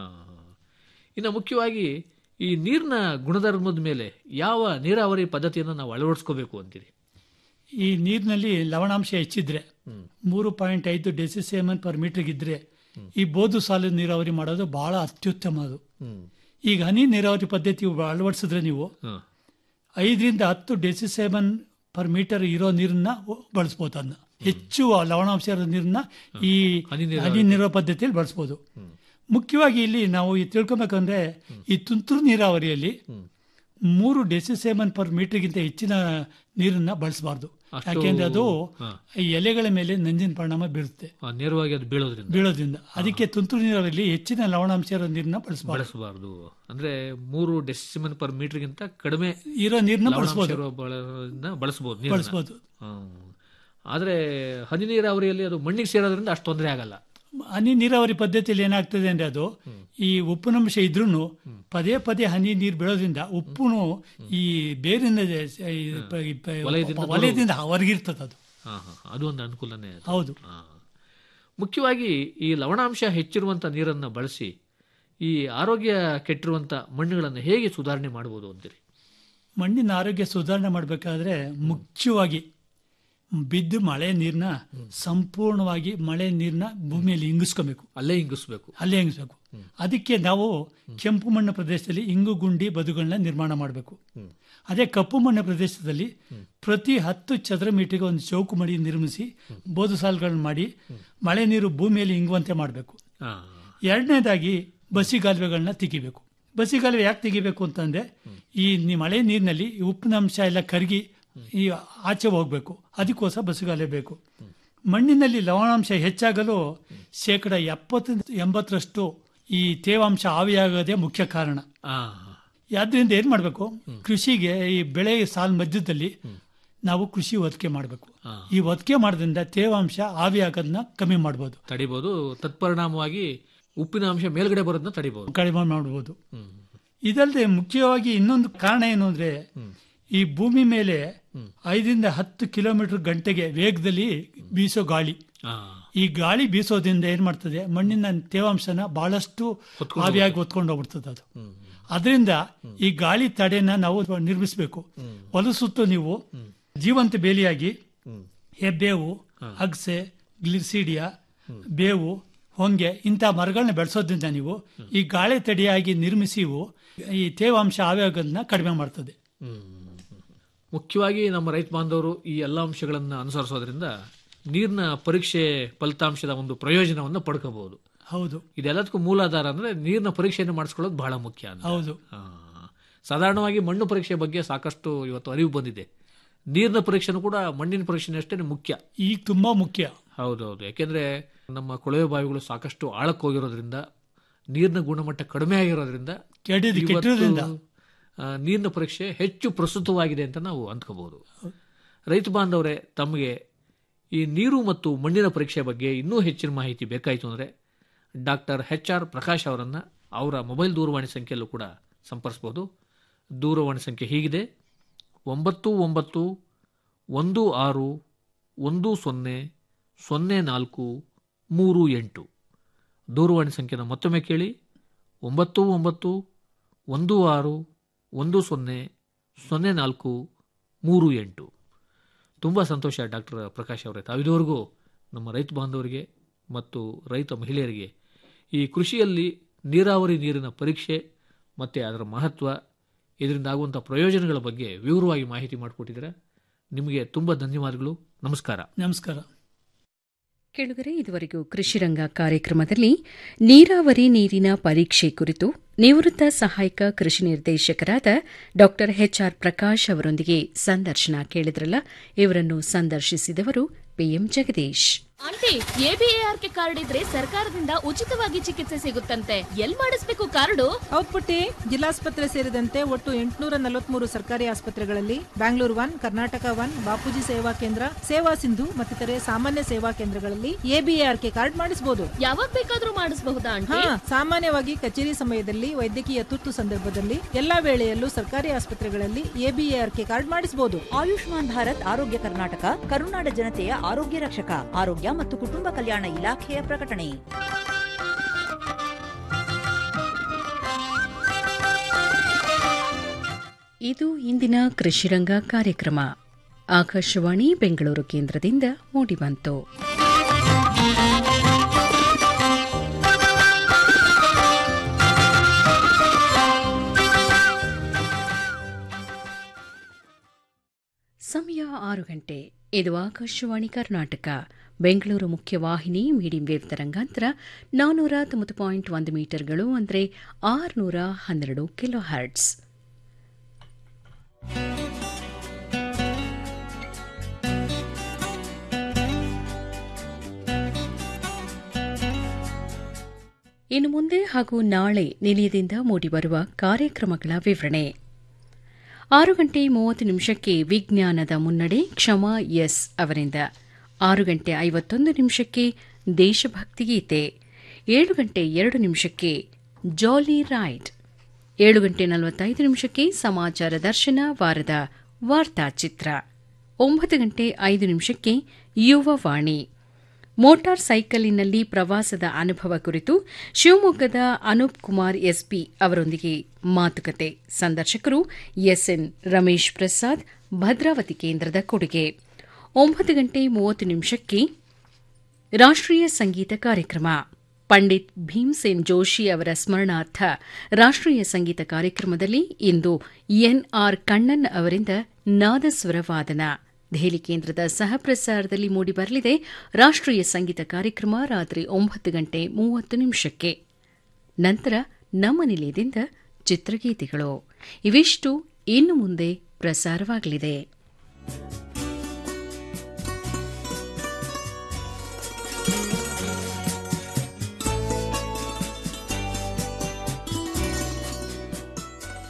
ಇನ್ನು ಮುಖ್ಯವಾಗಿ ಈ ನೀರಿನ ಗುಣಧರ್ಮದ ಮೇಲೆ ಯಾವ ನೀರಾವರಿ ಪದ್ಧತಿಯನ್ನು ನಾವು ಅಳವಡಿಸ್ಕೋಬೇಕು ಅಂತೀರಿ ಈ ನೀರಿನಲ್ಲಿ ಲವಣಾಂಶ ಹೆಚ್ಚಿದ್ರೆ ಮೂರು ಪಾಯಿಂಟ್ ಐದು ಡೆಸಿಸೇಮನ್ ಪರ್ ಮೀಟರ್ ಇದ್ರೆ ಈ ಬೋದು ಸಾಲು ನೀರಾವರಿ ಮಾಡೋದು ಬಹಳ ಅತ್ಯುತ್ತಮ ಅದು ಈಗ ಹನಿ ನೀರಾವರಿ ಪದ್ಧತಿ ಅಳವಡಿಸಿದ್ರೆ ನೀವು ಹ. ಐದರಿಂದ ಹತ್ತು ಡೆಸಿಸೇಮನ್ ಪರ್ ಮೀಟರ್ ಇರೋ ನೀರನ್ನ ಬಳಸ್ಬೋದು ಅದನ್ನ ಹೆಚ್ಚು ಲವಣಾಂಶ ಇರೋ ನೀರನ್ನ ಈ ಹನಿ ನೀರಾವರಿ ಹನಿ ನೀರಾವರಿ ಪದ್ಧತಿಯಲ್ಲಿ ಬಳಸ್ಬೋದು ಮುಖ್ಯವಾಗಿ ಇಲ್ಲಿ ನಾವು ಈ ತಿಳ್ಕೊಬೇಕಂದ್ರೆ ಈ ತುಂತುರು ನೀರಾವರಿಯಲ್ಲಿ ಮೂರು ಡೆಸಿಸೇಮನ್ ಪರ್ ಮೀಟರ್ಗಿಂತ ಹೆಚ್ಚಿನ ನೀರನ್ನ ಬಳಸಬಾರ್ದು ಅಷ್ಟು- ಯಾಕೆಂದ್ರೆ ಅದು ಹಾ. ಈ ಎಲೆಗಳ ಮೇಲೆ ನಂಜಿನ ಪರಿಣಾಮ ಬೀರುತ್ತೆ ಆ, ನೇರವಾಗಿ ಅದು ಬೀಳೋದ್ರಿಂದ ಬೀಳೋದ್ರಿಂದ ಅದಕ್ಕೆ ತುಂತುರು ನೀರಾವರಿಯಲ್ಲಿ ಹೆಚ್ಚಿನ ಲವಣಾಂಶ ಇರೋ ನೀರನ್ನ ಬಳಸಬಾರ್ದು ಬಳಸಬಾರದು ಅಂದ್ರೆ ಮೂರು ಡೆಸಿಮನ್ ಪರ್ ಮೀಟರ್ಗಿಂತ ಕಡಿಮೆ ಇರೋ ನೀರ್ನ ಲವಣಾಂಶ ಬಳಸ್ಬೋದು. ಇರೋ ಬಳನ ಬಳಸಬಹುದು ನೀರನ್ನ. ಬಳಸ್ಬೋದು. ಹ್ಮ್. ಆದ್ರೆ ಹನಿ ನೀರಾವರಿಯಲ್ಲಿ ಅದು ಮಣ್ಣಿಗೆ ಸೇರೋದ್ರಿಂದ ಅಷ್ಟು ತೊಂದರೆ ಆಗಲ್ಲ ಹನಿ ನೀರಾವರಿ ಪದ್ಧತಿಯಲ್ಲಿ ಏನಾಗ್ತದೆ ಅಂದ್ರೆ ಅದು ಈ ಉಪ್ಪಿನಂಶ ಇದ್ರೂ ಪದೇ ಪದೇ ಹನಿ ನೀರು ಬೀಳೋದ್ರಿಂದ ಉಪ್ಪುನು ಈ ಬೇರಿನ ಈ ಪ- ಈ ಪ- ವಲಯದಿಂದ ವಲಯದಿಂದ ಹೊರಗಿರ್ತದೆ ಅದು ಹಾ, ಹಾ, ಅದು ಒಂದು ಅನುಕೂಲನೇ ಅದು. ಹೌದು ಹಾ. ಮುಖ್ಯವಾಗಿ ಈ ಲವಣಾಂಶ ಹೆಚ್ಚಿರುವಂತ ನೀರನ್ನು ಬಳಸಿ ಈ ಆರೋಗ್ಯ ಕೆಟ್ಟಿರುವಂತ ಮಣ್ಣುಗಳನ್ನು ಹೇಗೆ ಸುಧಾರಣೆ ಮಾಡಬಹುದು ಅಂತೀರಿ ಮಣ್ಣಿನ ಆರೋಗ್ಯ ಸುಧಾರಣೆ ಮಾಡಬೇಕಾದ್ರೆ ಮುಖ್ಯವಾಗಿ ಬಿದ್ದು ಮಳೆ ನೀರನ್ನ ಸಂಪೂರ್ಣವಾಗಿ ಮಳೆ ನೀರನ್ನ ಭೂಮಿಯಲ್ಲಿ ಇಂಗಿಸ್ಕೋಬೇಕು ಅಲ್ಲೇ ಇಂಗಿಸ್ಬೇಕು ಅಲ್ಲೇ ಇಂಗಿಸ್ಬೇಕು ಅದಕ್ಕೆ ನಾವು ಕೆಂಪು ಮಣ್ಣು ಪ್ರದೇಶದಲ್ಲಿ ಇಂಗು ಗುಂಡಿ ಬದುಗಳನ್ನ ನಿರ್ಮಾಣ ಮಾಡಬೇಕು ಅದೇ ಕಪ್ಪು ಮಣ್ಣು ಪ್ರದೇಶದಲ್ಲಿ ಪ್ರತಿ ಹತ್ತು ಚದರ ಮೀಟರ್ಗೆ ಒಂದು ಚೌಕು ಮಡಿ ನಿರ್ಮಿಸಿ ಬೋದು ಸಾಲುಗಳನ್ನ ಮಾಡಿ ಮಳೆ ನೀರು ಭೂಮಿಯಲ್ಲಿ ಇಂಗುವಂತೆ ಮಾಡಬೇಕು ಹಾ. ಎರಡನೇದಾಗಿ ಬಸಿಗಾಲುವೆಗಳನ್ನ ತೆಗಿಬೇಕು ಬಸಿಗಾಲುವೆ ಯಾಕೆ ತೆಗಿಬೇಕು ಅಂತಂದ್ರೆ ಈ ನಿ- ಮಳೆ ನೀರಿನಲ್ಲಿ ಈ ಉಪ್ಪಿನ ಅಂಶ ಎಲ್ಲ ಕರಗಿ ಈ ಆಚೆ ಹೋಗ್ಬೇಕು ಅದಕ್ಕೋಸ್ಕರ ಬಸಿಗಾಲುವೆ ಬೇಕು ಮಣ್ಣಿನಲ್ಲಿ ಲವಣಾಂಶ ಹೆಚ್ಚಾಗಲು ಶೇಕಡ ಎಪ್ಪತ್ತು ಎಂಬತ್ತರಷ್ಟು ಈ ತೇವಾಂಶ ಆವಿಯಾಗೋದೇ ಮುಖ್ಯ ಕಾರಣ ಆ, ಆದ್ರಿಂದ ಏನ್ ಮಾಡಬೇಕು ಕೃಷಿಗೆ ಈ ಬೆಳೆ ಸಾಲ್ ಮಧ್ಯದಲ್ಲಿ ನಾವು ಕೃಷಿ ಒದಕೆ ಮಾಡಬೇಕು ಈ ಒದಕೆ ಮಾಡೋದ್ರಿಂದ ತೇವಾಂಶ ಆವಿಯಾಗೋದನ್ನ ಕಮ್ಮಿ ಮಾಡ್ಬೋದು ತಡಿಬಹುದು ತತ್ಪರಿಣಾಮವಾಗಿ ಉಪ್ಪಿನ ಅಂಶ ಮೇಲ್ಗಡೆ ಬರೋದನ್ನ ತಡಿಬಹುದು ಕಡಿಮೆ ಮಾಡಬಹುದು ಇದಲ್ಲದೆ ಮುಖ್ಯವಾಗಿ ಇನ್ನೊಂದು ಕಾರಣ ಏನು ಅಂದ್ರೆ ಈ ಭೂಮಿ ಮೇಲೆ ಐದರಿಂದ ಹತ್ತು ಕಿಲೋಮೀಟರ್ ಗಂಟೆಗೆ ವೇಗದಲ್ಲಿ ಬೀಸೋ ಗಾಳಿ ಈ ಗಾಳಿ ಬೀಸೋದ್ರಿಂದ ಏನ್ ಮಾಡ್ತದೆ ಮಣ್ಣಿನ ತೇವಾಂಶನ ಬಹಳಷ್ಟು ಆವಿಯಾಗಿ ಹೊತ್ಕೊಂಡು ಹೋಗ್ಬಿಡ್ತದೆ ಅದು ಅದರಿಂದ ಈ ಗಾಳಿ ತಡೆನ ನಾವು ನಿರ್ಮಿಸಬೇಕು ಹೊಲ ಸುತ್ತು ನೀವು ಜೀವಂತ ಬೇಲಿಯಾಗಿ ಹೆಬ್ಬೇವು ಅಗಸೆ ಗ್ಲಿಸಿಡಿಯಾ ಬೇವು ಹೊಂಗೆ ಇಂಥ ಮರಗಳನ್ನ ಬೆಳೆಸೋದ್ರಿಂದ ನೀವು ಈ ಗಾಳಿ ತಡೆಯಾಗಿ ನಿರ್ಮಿಸಿವು ಈ ತೇವಾಂಶ ಆವೇಗನ್ನ ಕಡಿಮೆ ಮಾಡ್ತದೆ ಮುಖ್ಯವಾಗಿ ನಮ್ಮ ರೈತ ಬಾಂಧವರು ಈ ಎಲ್ಲ ಅಂಶಗಳನ್ನು ಅನುಸರಿಸೋದ್ರಿಂದ ನೀರಿನ ಪರೀಕ್ಷೆ ಫಲಿತಾಂಶದ ಒಂದು ಪ್ರಯೋಜನವನ್ನು ಪಡ್ಕೋಬಹುದು ಹೌದು ಇದೆಲ್ಲದಕ್ಕೂ ಮೂಲಾಧಾರ ಅಂದ್ರೆ ನೀರಿನ ಪರೀಕ್ಷೆಯನ್ನು ಮಾಡಿಸ್ಕೊಳ್ಳೋದು ಬಹಳ ಮುಖ್ಯ ಅಂತ ಹೌದು ಆ, ಸಾಧಾರಣವಾಗಿ ಮಣ್ಣು ಪರೀಕ್ಷೆ ಬಗ್ಗೆ ಸಾಕಷ್ಟು ಇವತ್ತು ಅರಿವು ಬಂದಿದೆ ನೀರಿನ ಪರೀಕ್ಷೆನೂ ಕೂಡ ಮಣ್ಣಿನ ಪರೀಕ್ಷೆ ಅಷ್ಟೇ ಮುಖ್ಯ ಈಗ ತುಂಬಾ ಮುಖ್ಯ ಹೌದೌದು ಯಾಕೆಂದ್ರೆ ನಮ್ಮ ಕೊಳವೆ ಬಾವಿಗಳು ಸಾಕಷ್ಟು ಆಳಕ್ಕೆ ಹೋಗಿರೋದ್ರಿಂದ ನೀರಿನ ಗುಣಮಟ್ಟ ಕಡಿಮೆ ಆಗಿರೋದ್ರಿಂದ ಕೆಟ್ಟಿದ್ದು ಇವತ್ತು, ಕೆಟ್ಟಿರೋದ್ರಿಂದ. ಆ, ನೀರಿನ ಪರೀಕ್ಷೆ ಹೆಚ್ಚು ಪ್ರಸ್ತುತವಾಗಿದೆ ಅಂತ ನಾವು ಅಂದ್ಕೋಬಹುದು ರೈತ ಬಾಂಧವರೇ ತಮಗೆ ಈ ನೀರು ಮತ್ತು ಮಣ್ಣಿನ ಪರೀಕ್ಷೆ ಬಗ್ಗೆ ಇನ್ನೂ ಹೆಚ್ಚಿನ ಮಾಹಿತಿ ಬೇಕಾಯಿತು ಅಂದರೆ ಡಾಕ್ಟರ್ ಎಚ್ ಆರ್ ಪ್ರಕಾಶ್ ಅವರನ್ನ ಅವರ ಮೊಬೈಲ್ ದೂರವಾಣಿ ಸಂಖ್ಯೆಯಲ್ಲೂ ಕೂಡ ಸಂಪರ್ಸ್ಬೋದು ದೂರವಾಣಿ ಸಂಖ್ಯೆ ಹೀಗಿದೆ ಒಂಬತ್ತು ಒಂಬತ್ತು ಒಂದು ಆರು ಒಂದು ಸೊನ್ನೆ ಸೊನ್ನೆ ನಾಲ್ಕು ಮೂರು ಎಂಟು ದೂರವಾಣಿ ಸಂಖ್ಯೆನ ಮತ್ತೊಮ್ಮೆ ಕೇಳಿ ಒಂಬತ್ತು ಒಂಬತ್ತು ಒಂದು ಆರು ಒಂದು ಸೊನ್ನೆ ಸೊನ್ನೆ ನಾಲ್ಕು ಮೂರು ಎಂಟು ತುಂಬ ಸಂತೋಷ ಡಾಕ್ಟರ್ ಪ್ರಕಾಶ್ ಅವರೇ ತಾವಿದುವರೆಗೂ ನಮ್ಮ ರೈತ ಬಾಂಧವರಿಗೆ ಮತ್ತು ರೈತ ಮಹಿಳೆಯರಿಗೆ ಈ ಕೃಷಿಯಲ್ಲಿ ನೀರಾವರಿ ನೀರಿನ ಪರೀಕ್ಷೆ ಮತ್ತು ಅದರ ಮಹತ್ವ ಇದರಿಂದ ಆಗುವಂಥ ಪ್ರಯೋಜನಗಳ ಬಗ್ಗೆ ವಿವರವಾಗಿ ಮಾಹಿತಿ ಮಾಡಿಕೊಟ್ಟಿದ್ದೀರಾ ನಿಮಗೆ ತುಂಬ ಧನ್ಯವಾದಗಳು ನಮಸ್ಕಾರ ನಮಸ್ಕಾರ ಕೆಳಗರೆ ಇದುವರೆಗೂ ಕೃಷಿರಂಗ ಕಾರ್ಯಕ್ರಮದಲ್ಲಿ ನೀರಾವರಿ ನೀರಿನ ಪರೀಕ್ಷೆ ಕುರಿತು ನಿವೃತ್ತ ಸಹಾಯಕ ಕೃಷಿ ನಿರ್ದೇಶಕರಾದ ಡಾ ಎಚ್ಆರ್ ಪ್ರಕಾಶ್ ಅವರೊಂದಿಗೆ ಸಂದರ್ಶನ ಕೇಳಿದ್ರಲ್ಲ ಇವರನ್ನು ಸಂದರ್ಶಿಸಿದವರು P M Jagadish aunty A B A R K card ಇದ್ರೆ ಸರ್ಕಾರದಿಂದ ಉಚಿತವಾಗಿ ಚಿಕಿತ್ಸೆ ಸಿಗುತ್ತಂತೆ ಎಲ್ ಮಾಡಿಸ್ಬೇಕು ಕಾರ್ಡು ಹೌದ್ ಪುಟ್ಟಿ ಜಿಲ್ಲಾಸ್ಪತ್ರೆ ಸೇರಿದಂತೆ ಒಟ್ಟು ಎಂಟುನೂರ ನಲವತ್ಮೂರು ಸರ್ಕಾರಿ ಆಸ್ಪತ್ರೆಗಳಲ್ಲಿ ಬ್ಯಾಂಗ್ಳೂರ್ ಒನ್ ಕರ್ನಾಟಕ ಒನ್ ಬಾಪೂಜಿ ಸೇವಾ ಕೇಂದ್ರ ಸೇವಾ ಸಿಂಧು ಮತ್ತಿತರೆ ಸಾಮಾನ್ಯ ಸೇವಾ ಕೇಂದ್ರಗಳಲ್ಲಿ ಎಬಿಎಆರ್ಕೆ ಕಾರ್ಡ್ ಮಾಡಿಸಬಹುದು ಯಾವಾಗ ಬೇಕಾದ್ರೂ ಮಾಡಿಸಬಹುದಾ ಹಾ ಆಂಟಿ ಸಾಮಾನ್ಯವಾಗಿ ಕಚೇರಿ ಸಮಯದಲ್ಲಿ ವೈದ್ಯಕೀಯ ತುರ್ತು ಸಂದರ್ಭದಲ್ಲಿ ಎಲ್ಲಾ ವೇಳೆಯಲ್ಲೂ ಸರ್ಕಾರಿ ಆಸ್ಪತ್ರೆಗಳಲ್ಲಿ ಎಬಿಎಆರ್ಕೆ ಕಾರ್ಡ್ ಮಾಡಿಸಬಹುದು ಆಯುಷ್ಮಾನ್ ಭಾರತ್ ಆರೋಗ್ಯ ಕರ್ನಾಟಕ ಕರುನಾಡ ಜನತೆಯ ಆರೋಗ್ಯ ರಕ್ಷಕ ಆರೋಗ್ಯ ಮತ್ತು ಕುಟುಂಬ ಕಲ್ಯಾಣ ಇಲಾಖೆಯ ಪ್ರಕಟಣೆ ಇದು ಇಂದಿನ ಕೃಷಿರಂಗ ಕಾರ್ಯಕ್ರಮ ಆಕಾಶವಾಣಿ ಬೆಂಗಳೂರು ಕೇಂದ್ರದಿಂದ ಮೂಡಿಬಂತು ಸಮಯ ಆರು ಗಂಟೆ ಇದು ಆಕಾಶವಾಣಿ ಕರ್ನಾಟಕ ಬೆಂಗಳೂರು ಮುಖ್ಯವಾಹಿನಿ ಮೀಡಿಯಂ ವೇವ್ ತರಂಗಾಂತರ ನಾನ್ನೂರ ತೊಂಬತ್ತು ಪಾಯಿಂಟ್ ಒಂದು ಮೀಟರ್ಗಳು ಅಂದರೆ ಆರುನೂರ ಹನ್ನೆರಡು ಕಿಲೋ ಹರ್ಟ್ಸ್ ಇನ್ನು ಮುಂದೆ ಹಾಗೂ ನಾಳೆ ನಿಲಯದಿಂದ ಮೂಡಿಬರುವ ಕಾರ್ಯಕ್ರಮಗಳ ವಿವರಣೆ ಆರು ಗಂಟೆ ಮೂವತ್ತು ನಿಮಿಷಕ್ಕೆ ವಿಜ್ಞಾನದ ಮುನ್ನಡೆ ಕ್ಷಮಾ ಎಸ್ ಅವರಿಂದ ಆರು ಗಂಟೆ ಐವತ್ತೊಂದು ನಿಮಿಷಕ್ಕೆ ದೇಶಭಕ್ತಿ ಗೀತೆ ಏಳು ಗಂಟೆ ಎರಡು ನಿಮಿಷಕ್ಕೆ ಜಾಲಿ ರೈಡ್ ಏಳು ಗಂಟೆ ನಲವತ್ತೈದು ನಿಮಿಷಕ್ಕೆ ಸಮಾಚಾರ ದರ್ಶನ ವಾರದ ವಾರ್ತಾ ಚಿತ್ರ ಒಂಬತ್ತು ಗಂಟೆ ಐದು ನಿಮಿಷಕ್ಕೆ ಯುವವಾಣಿ ಮೋಟಾರ್ ಸೈಕಲಿನಲ್ಲಿ ಪ್ರವಾಸದ ಅನುಭವ ಕುರಿತು ಶಿವಮೊಗ್ಗದ ಅನೂಪ್ ಕುಮಾರ್ ಎಸ್ಪಿ ಅವರೊಂದಿಗೆ ಮಾತುಕತೆ ಸಂದರ್ಶಕರು ಎಸ್ಎನ್ ರಮೇಶ್ ಪ್ರಸಾದ್ ಭದ್ರಾವತಿ ಕೇಂದ್ರದ ಕೊಡುಗೆ ಒಂಬತ್ತು ಗಂಟೆ ಮೂವತ್ತು ನಿಮಿಷಕ್ಕೆ ರಾಷ್ಟ್ರೀಯ ಸಂಗೀತ ಕಾರ್ಯಕ್ರಮ ಪಂಡಿತ್ ಭೀಮ್ಸೇನ್ ಜೋಶಿ ಅವರ ಸ್ಮರಣಾರ್ಥ ರಾಷ್ಟ್ರೀಯ ಸಂಗೀತ ಕಾರ್ಯಕ್ರಮದಲ್ಲಿ ಇಂದು ಎನ್ಆರ್ ಕಣ್ಣನ್ ಅವರಿಂದ ನಾದಸ್ವರ ವಾದನ ದೆಹಲಿ ಕೇಂದ್ರದ ಸಹಪ್ರಸಾರದಲ್ಲಿ ಮೂಡಿಬರಲಿದೆ ರಾಷ್ಟ್ರೀಯ ಸಂಗೀತ ಕಾರ್ಯಕ್ರಮ ರಾತ್ರಿ ಒಂಬತ್ತು ಗಂಟೆ ಮೂವತ್ತು ನಿಮಿಷಕ್ಕೆ ನಂತರ ನಮ್ಮ ನಿಲಯದಿಂದ ಚಿತ್ರಗೀತೆಗಳು ಇವಿಷ್ಟು ಇನ್ನು ಮುಂದೆ ಪ್ರಸಾರವಾಗಲಿದೆ